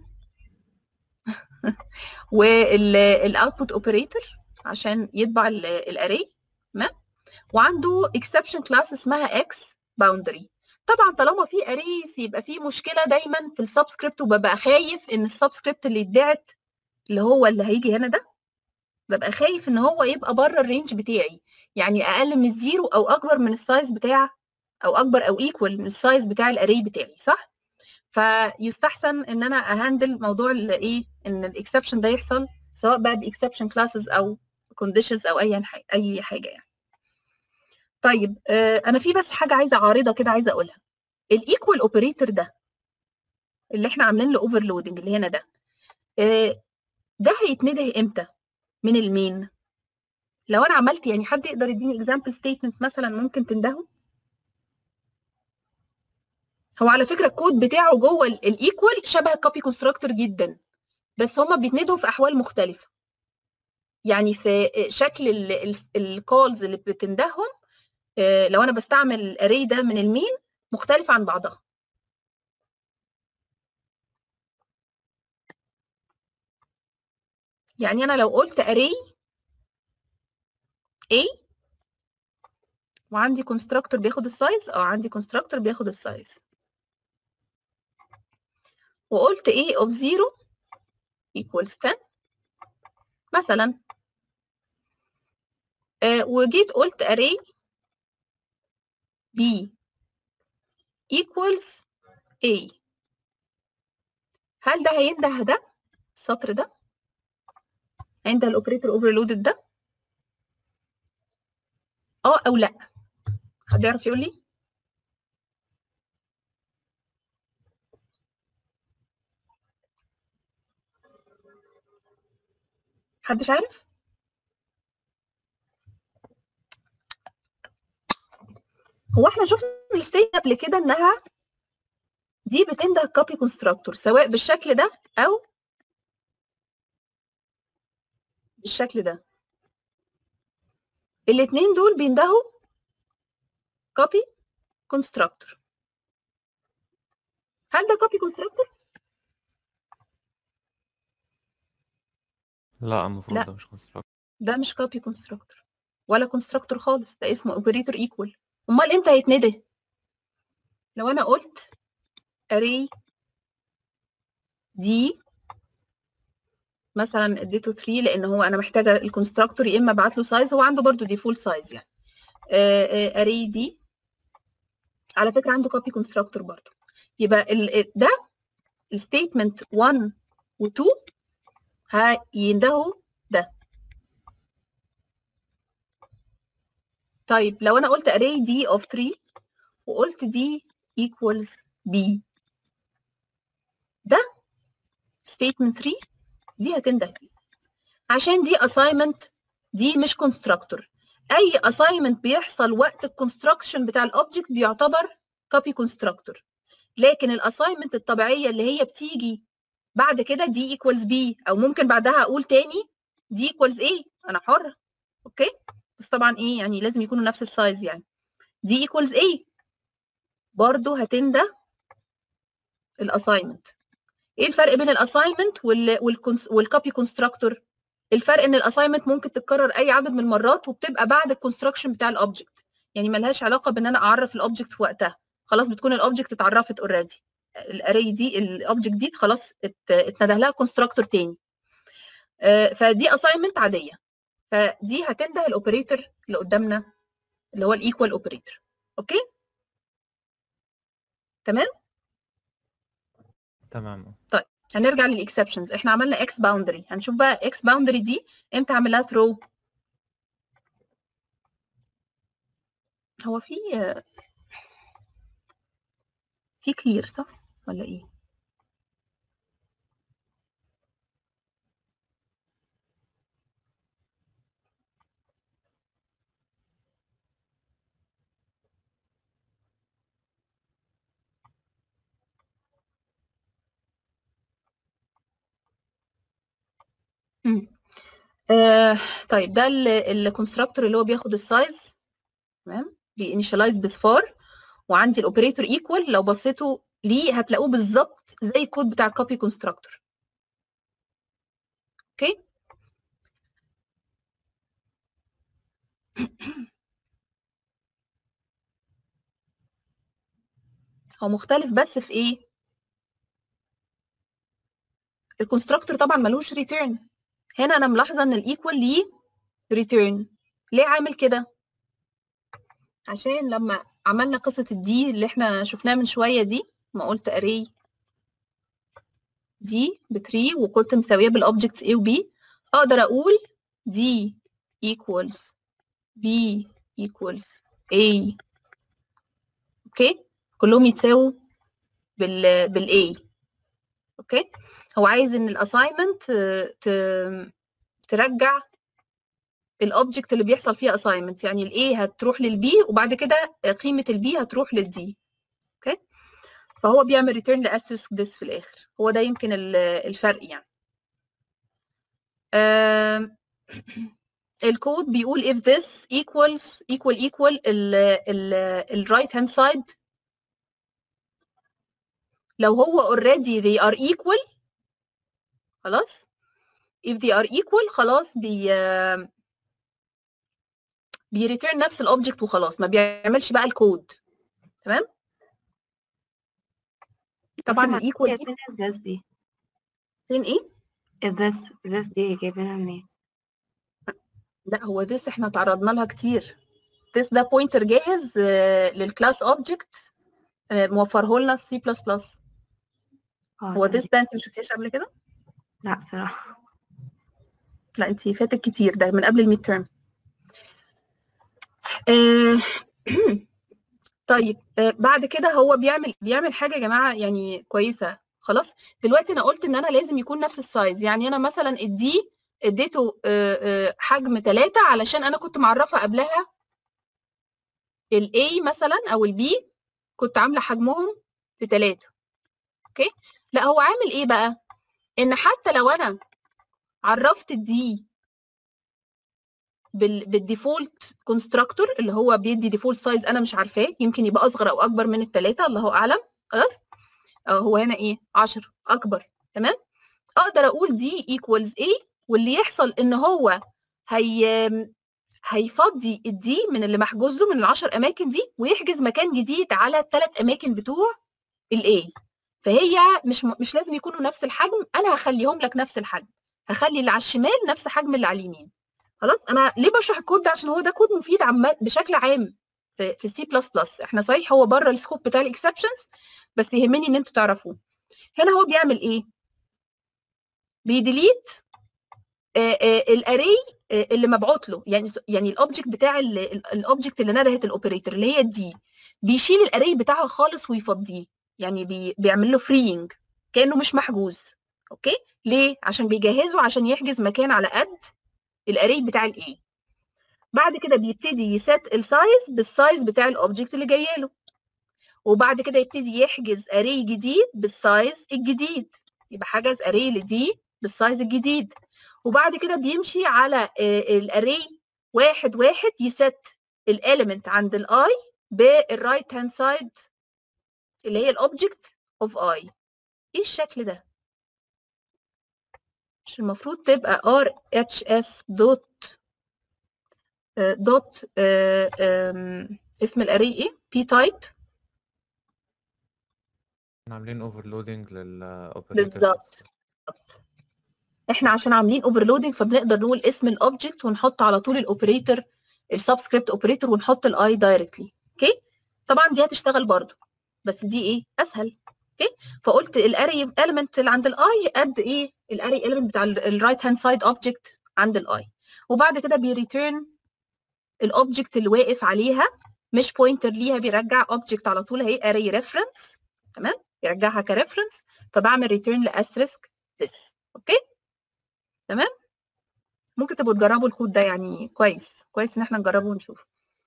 والاوتبوت اوبريتور عشان يطبع الاري تمام وعنده اكسبشن كلاس اسمها اكس باوندري طبعا طالما في اريز يبقى في مشكله دايما في السبسكريبت وببقى خايف ان السبسكريبت اللي يتبعت اللي هو اللي هيجي هنا ده ببقى خايف ان هو يبقى بره الرينج بتاعي يعني اقل من الزيرو او اكبر من السايز بتاع او اكبر او ايكوال من السايز بتاع الاري بتاعي صح فيستحسن ان انا اهندل موضوع الايه ان الاكسبشن ده يحصل سواء بقى باكسبشن كلاسز او كونديشنز او اي حاجه اي حاجه يعني طيب آه انا في بس حاجه عايزه عارضه كده عايزه اقولها الايكوال اوبريتور ده اللي احنا عاملين له اوفرلودنج اللي هنا ده آه ده هيتنده امتى من المين لو انا عملت يعني حد يقدر يديني اكزامبل ستيتمنت مثلا ممكن تندهه هو على فكره الكود بتاعه جوه الايكوال شبه الكوبي كونستراكتور جدا بس هما بيتندوا في احوال مختلفه يعني في شكل الكولز اللي بتندههم لو انا بستعمل الاري ده من المين مختلف عن بعضها يعني انا لو قلت array A وعندي كونستراكتور بياخد السايز او عندي كونستراكتور بياخد السايز وقلت A of 0 equals 10 مثلا آه وجيت قلت array B equals A هل ده هينده ده السطر ده عند الاوبريتور اوفرلودد ده اه او لا حد يعرف يقول لي حدش عارف هو احنا شفنا الستيت قبل كده انها دي بتنده الكوبي كونستراكتور سواء بالشكل ده او بالشكل ده الاتنين دول بيندهوا copy constructor هل ده copy constructor؟ لا المفروض لا. ده مش constructor ده مش copy constructor ولا constructor خالص ده اسمه operator equal امال امتى هيتنده؟ لو انا قلت array دي مثلا اديته 3 لان هو انا محتاجه الكونستراكتور يا اما ابعت له سايز هو عنده برضو ديفولت سايز يعني اري دي على فكره عنده كوبي كونستراكتور برضو يبقى ال ده الستيتمنت 1 و2 هيندهوا ده طيب لو انا قلت array دي of 3 وقلت دي equals b ده statement 3 دي هتنده دي عشان دي assignment دي مش constructor اي assignment بيحصل وقت الكونستراكشن بتاع الاوبجكت بيعتبر copy constructor لكن الاساينمنت الطبيعيه اللي هي بتيجي بعد كده دي equals b او ممكن بعدها اقول تاني دي equals a انا حره اوكي بس طبعا ايه يعني لازم يكونوا نفس السايز يعني دي equals a برضو هتنده الاساينمنت ايه الفرق بين الاساينمنت والكوبي كونستراكتور الفرق ان الاساينمنت ممكن تتكرر اي عدد من المرات وبتبقى بعد الكونستراكشن بتاع الاوبجكت يعني ملهاش علاقه بان انا اعرف الاوبجكت في وقتها خلاص بتكون الاوبجكت اتعرفت اوريدي الاري دي الاوبجكت دي خلاص اتنده لها كونستراكتور تاني فدي اساينمنت عاديه فدي هتنده الاوبريتور اللي قدامنا اللي هو الايكوال اوبريتور اوكي تمام تمام هنرجع للاكسبشنز احنا عملنا اكس باوندري هنشوف بقى اكس باوندري دي امتى اعمل لها ثرو هو في في كلير صح ولا ايه مم. آه طيب ده الكونستراكتور اللي هو بياخد السايز تمام بينيشاليز بصفار وعندي الاوبريتور ايكوال لو بصيتوا ليه هتلاقوه بالظبط زي الكود بتاع الكوبي كونستراكتور اوكي هو مختلف بس في ايه الكونستراكتور طبعا ملوش ريتيرن هنا انا ملاحظه ان الايكوال ليه ريتيرن ليه عامل كده عشان لما عملنا قصه الدي اللي احنا شفناها من شويه دي ما قلت اري دي بتري وكنت مساويه بالاوبجكتس A و B اقدر اقول D equals B equals A اوكي كلهم يتساووا بال بال A اوكي هو عايز ان الاساينمنت ترجع الاوبجكت اللي بيحصل فيه اساينمنت يعني الاي هتروح للبي وبعد كده قيمه البي هتروح للدي اوكي فهو بيعمل ريتيرن لاسترسك ديس في الاخر هو ده يمكن الفرق يعني الكود بيقول if this equals equal equal ال ال ال right hand side لو هو already they are equal خلاص if they are equal خلاص بي بيريتيرن نفس الاوبجكت وخلاص ما بيعملش بقى الكود تمام طبعا الايكوال دي جايبينها this دي فين ايه this this دي جايبينها منين لا هو this احنا تعرضنا لها كتير this ده بوينتر جاهز آه، للكلاس اوبجكت موفره لنا سي بلس بلس اه هو تمام. this ده انت ما شفتيهاش قبل كده لا بصراحة لا انت فاتك كتير ده من قبل الميد تيرم آه، طيب آه، بعد كده هو بيعمل بيعمل حاجه يا جماعه يعني كويسه خلاص دلوقتي انا قلت ان انا لازم يكون نفس السايز يعني انا مثلا الدي اديته آه، آه، حجم 3 علشان انا كنت معرفه قبلها الاي مثلا او البي كنت عامله حجمهم بثلاثة اوكي لا هو عامل ايه بقى ان حتى لو انا عرفت الدي بال بالديفولت كونستراكتور اللي هو بيدي ديفولت سايز انا مش عارفاه يمكن يبقى اصغر او اكبر من الثلاثه الله اعلم خلاص اه هو هنا ايه 10 اكبر تمام اقدر اقول دي ايكوالز ايه واللي يحصل ان هو هي هيفضي الدي من اللي محجوز له من العشر اماكن دي ويحجز مكان جديد على الثلاث اماكن بتوع الاي فهي مش م- مش لازم يكونوا نفس الحجم انا هخليهم لك نفس الحجم هخلي اللي على الشمال نفس حجم اللي على اليمين خلاص انا ليه بشرح الكود ده عشان هو ده كود مفيد عم بشكل عام في في السي بلس بلس احنا صحيح هو بره السكوب بتاع الاكسبشنز بس يهمني ان انتوا تعرفوه هنا هو بيعمل ايه بيديليت الاري اللي مبعوت له يعني يعني الاوبجكت بتاع الاوبجكت اللي ندهت الاوبريتور اللي هي الدي بيشيل الاري بتاعها خالص ويفضيه يعني بي بيعمل له فرينج كانه مش محجوز اوكي ليه عشان بيجهزه عشان يحجز مكان على قد الاري بتاع الاي بعد كده بيبتدي يسات السايز بالسايز بتاع الاوبجكت اللي جاي له وبعد كده يبتدي يحجز اري جديد بالسايز الجديد يبقى حجز اري لدي بالسايز الجديد وبعد كده بيمشي على الاري واحد واحد يست الاليمنت عند الاي بالرايت هاند سايد اللي هي الاوبجكت اوف اي ايه الشكل ده مش المفروض تبقى ار اتش اس دوت دوت اسم الاري ايه بي تايب احنا عاملين اوفرلودنج للاوبريتور بالظبط بالظبط. احنا عشان عاملين اوفرلودنج فبنقدر نقول اسم الاوبجكت ونحط على طول الاوبريتور السبسكريبت اوبريتور ونحط الاي دايركتلي اوكي طبعا دي هتشتغل برضو بس دي ايه اسهل اوكي فقلت الاري element اللي عند الاي قد ايه الاري element بتاع الرايت هاند سايد اوبجكت عند الاي وبعد كده بيريتيرن الاوبجكت اللي واقف عليها مش بوينتر ليها بيرجع اوبجكت على طول اهي array reference تمام يرجعها كريفرنس فبعمل ريتيرن لاستريسك this اوكي تمام ممكن تبقوا تجربوا الكود ده يعني كويس كويس ان احنا نجربه ونشوف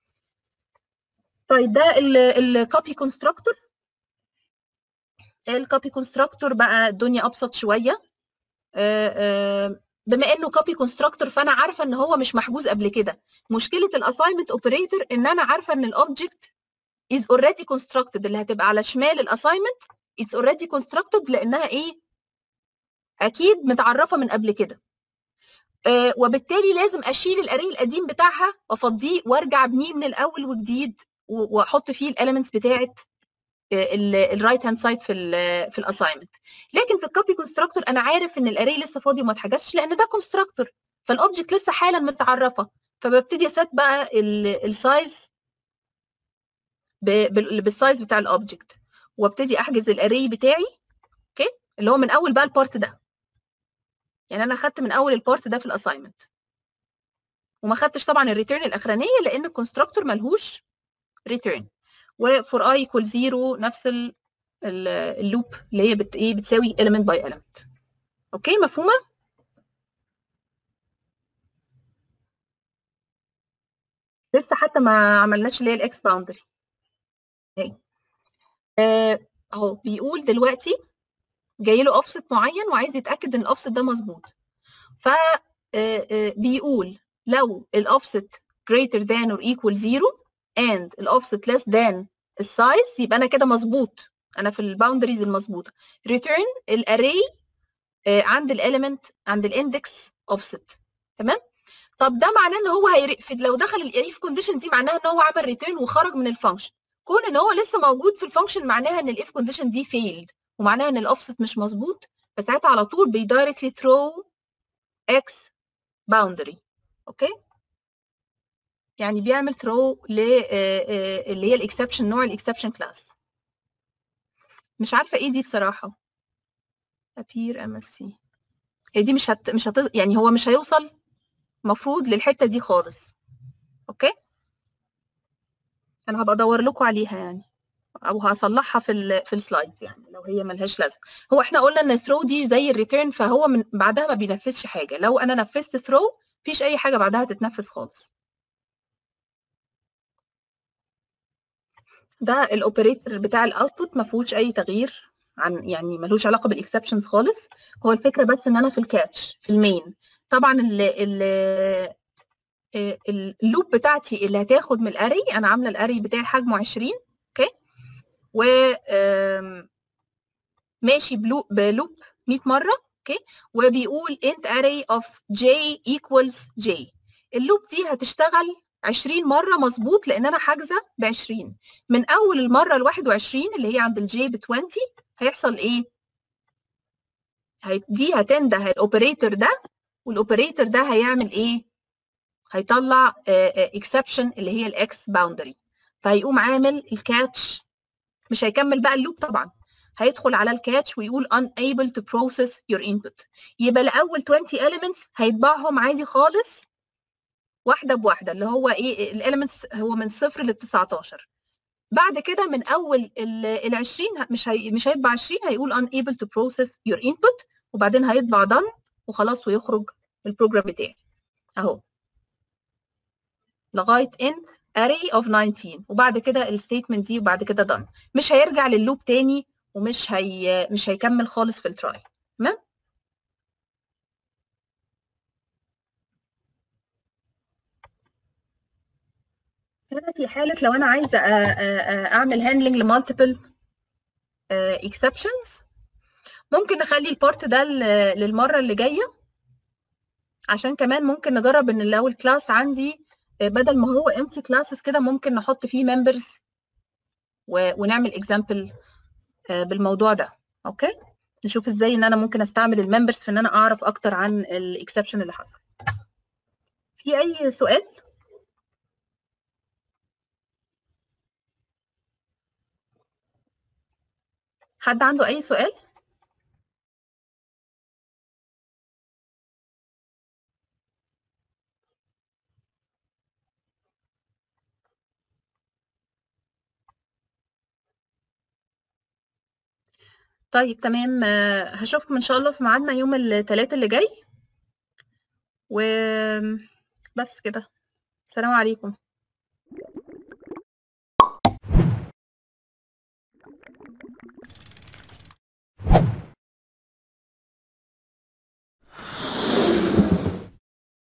طيب ده الكوبي كونستراكتور الكوبي كونستراكتور بقى الدنيا ابسط شويه آه، آه، بما انه كوبي كونستراكتور فانا عارفه ان هو مش محجوز قبل كده مشكله الاساينمنت اوبريتور ان انا عارفه ان الاوبجكت is already constructed اللي هتبقى على شمال الاساينمنت it's already constructed لانها ايه اكيد متعرفه من قبل كده آه وبالتالي لازم اشيل الاري القديم بتاعها وافضيه وارجع ابنيه من الاول وجديد و- واحط فيه الاليمنتس بتاعه الرايت هاند سايد في ال في الاساينمنت لكن في الكوبي كونستراكتور انا عارف ان الاري لسه فاضي وما اتحجزش لان ده كونستراكتور فالاوبجكت لسه حالا متعرفه فببتدي اسات بقى السايز بالسايز بتاع الاوبجكت وابتدي احجز الاري بتاعي اوكي اللي هو من اول بقى البارت ده يعني انا خدت من اول البارت ده في الاساينمنت وما خدتش طبعا الريتيرن الاخرانيه لان الكونستراكتور ملهوش ريتيرن وفور اي ايكوال زيرو نفس ال- ال- اللوب اللي هي بت ايه بتساوي element باي element اوكي مفهومه لسه حتى ما عملناش اللي هي الاكس باوندري اهو بيقول دلوقتي جاي له اوفست معين وعايز يتاكد ان الاوفست ده مظبوط ف آه، آه، بيقول لو الاوفست greater than or equal 0 and الاوفست less than السايز يبقى انا كده مظبوط انا في الباوندريز المظبوطه return الاري عند الاليمنت عند الاندكس اوفست تمام طب ده معناه ان هو هيرفد لو دخل الاف كونديشن دي معناها ان هو عمل ريتيرن وخرج من الفانكشن كون ان هو لسه موجود في الفانكشن معناها ان الاف كونديشن دي فيلد ومعناها ان الاوفست مش مظبوط فساعتها على طول بيدايركتلي ثرو اكس باوندري اوكي يعني بيعمل ثرو ل اللي هي الاكسبشن نوع الاكسبشن كلاس مش عارفه ايه دي بصراحه appear MSC هي دي مش هت... مش هت... يعني هو مش هيوصل مفروض للحته دي خالص اوكي انا هبقى ادور لكم عليها يعني او هصلحها في ال في السلايدز يعني لو هي ملهاش لازمه هو احنا قلنا ان ثرو دي زي الريتيرن فهو من بعدها ما بينفذش حاجه لو انا نفذت ثرو مفيش اي حاجه بعدها تتنفذ خالص ده الاوبريتور بتاع الاوتبوت ما فيهوش اي تغيير عن يعني ملوش علاقه بالاكسبشنز خالص هو الفكره بس ان انا في الكاتش في المين طبعا ال ال اللوب بتاعتي اللي هتاخد من الاري انا عامله الاري بتاعي حجمه 20 اوكي و آم، ماشي بلو بلوب 100 مره اوكي وبيقول int array of j equals j اللوب دي هتشتغل 20 مره مظبوط لان انا حاجزه ب 20 من اول المره ال 21 اللي هي عند الجي ب 20 هيحصل ايه؟ هي- دي هتنده الاوبريتور ده والاوبريتور ده هيعمل ايه؟ هيطلع اكسبشن اللي هي الاكس باوندري فهيقوم عامل الكاتش مش هيكمل بقى اللوب طبعا هيدخل على الكاتش ويقول unable to process your input يبقى الاول 20 elements هيطبعهم عادي خالص واحده بواحده اللي هو ايه الاليمنتس هو من صفر لل 19 بعد كده من اول ال 20 مش هي مش هيطبع 20 هيقول unable to process your input وبعدين هيطبع done وخلاص ويخرج البروجرام بتاعي اهو لغايه end array of 19 وبعد كده الستيتمنت دي وبعد كده done مش هيرجع لللوب تاني ومش هي مش هيكمل خالص في التراي تمام هنا في حالة لو أنا عايزة أ- أ- أ- أعمل هاندلنج لمالتيبل exceptions ممكن نخلي البارت ده ل- للمرة اللي جاية عشان كمان ممكن نجرب إن لو الكلاس عندي آه، بدل ما هو empty classes كده ممكن نحط فيه members و- ونعمل example آه، بالموضوع ده أوكي نشوف إزاي إن أنا ممكن أستعمل الممبرز في إن أنا أعرف أكتر عن الإكسبشن اللي حصل في أي سؤال؟ حد عنده أي سؤال؟ طيب تمام آه، هاشوفكم إن شاء الله في ميعادنا يوم التلات اللي جاي وبس كده السلام عليكم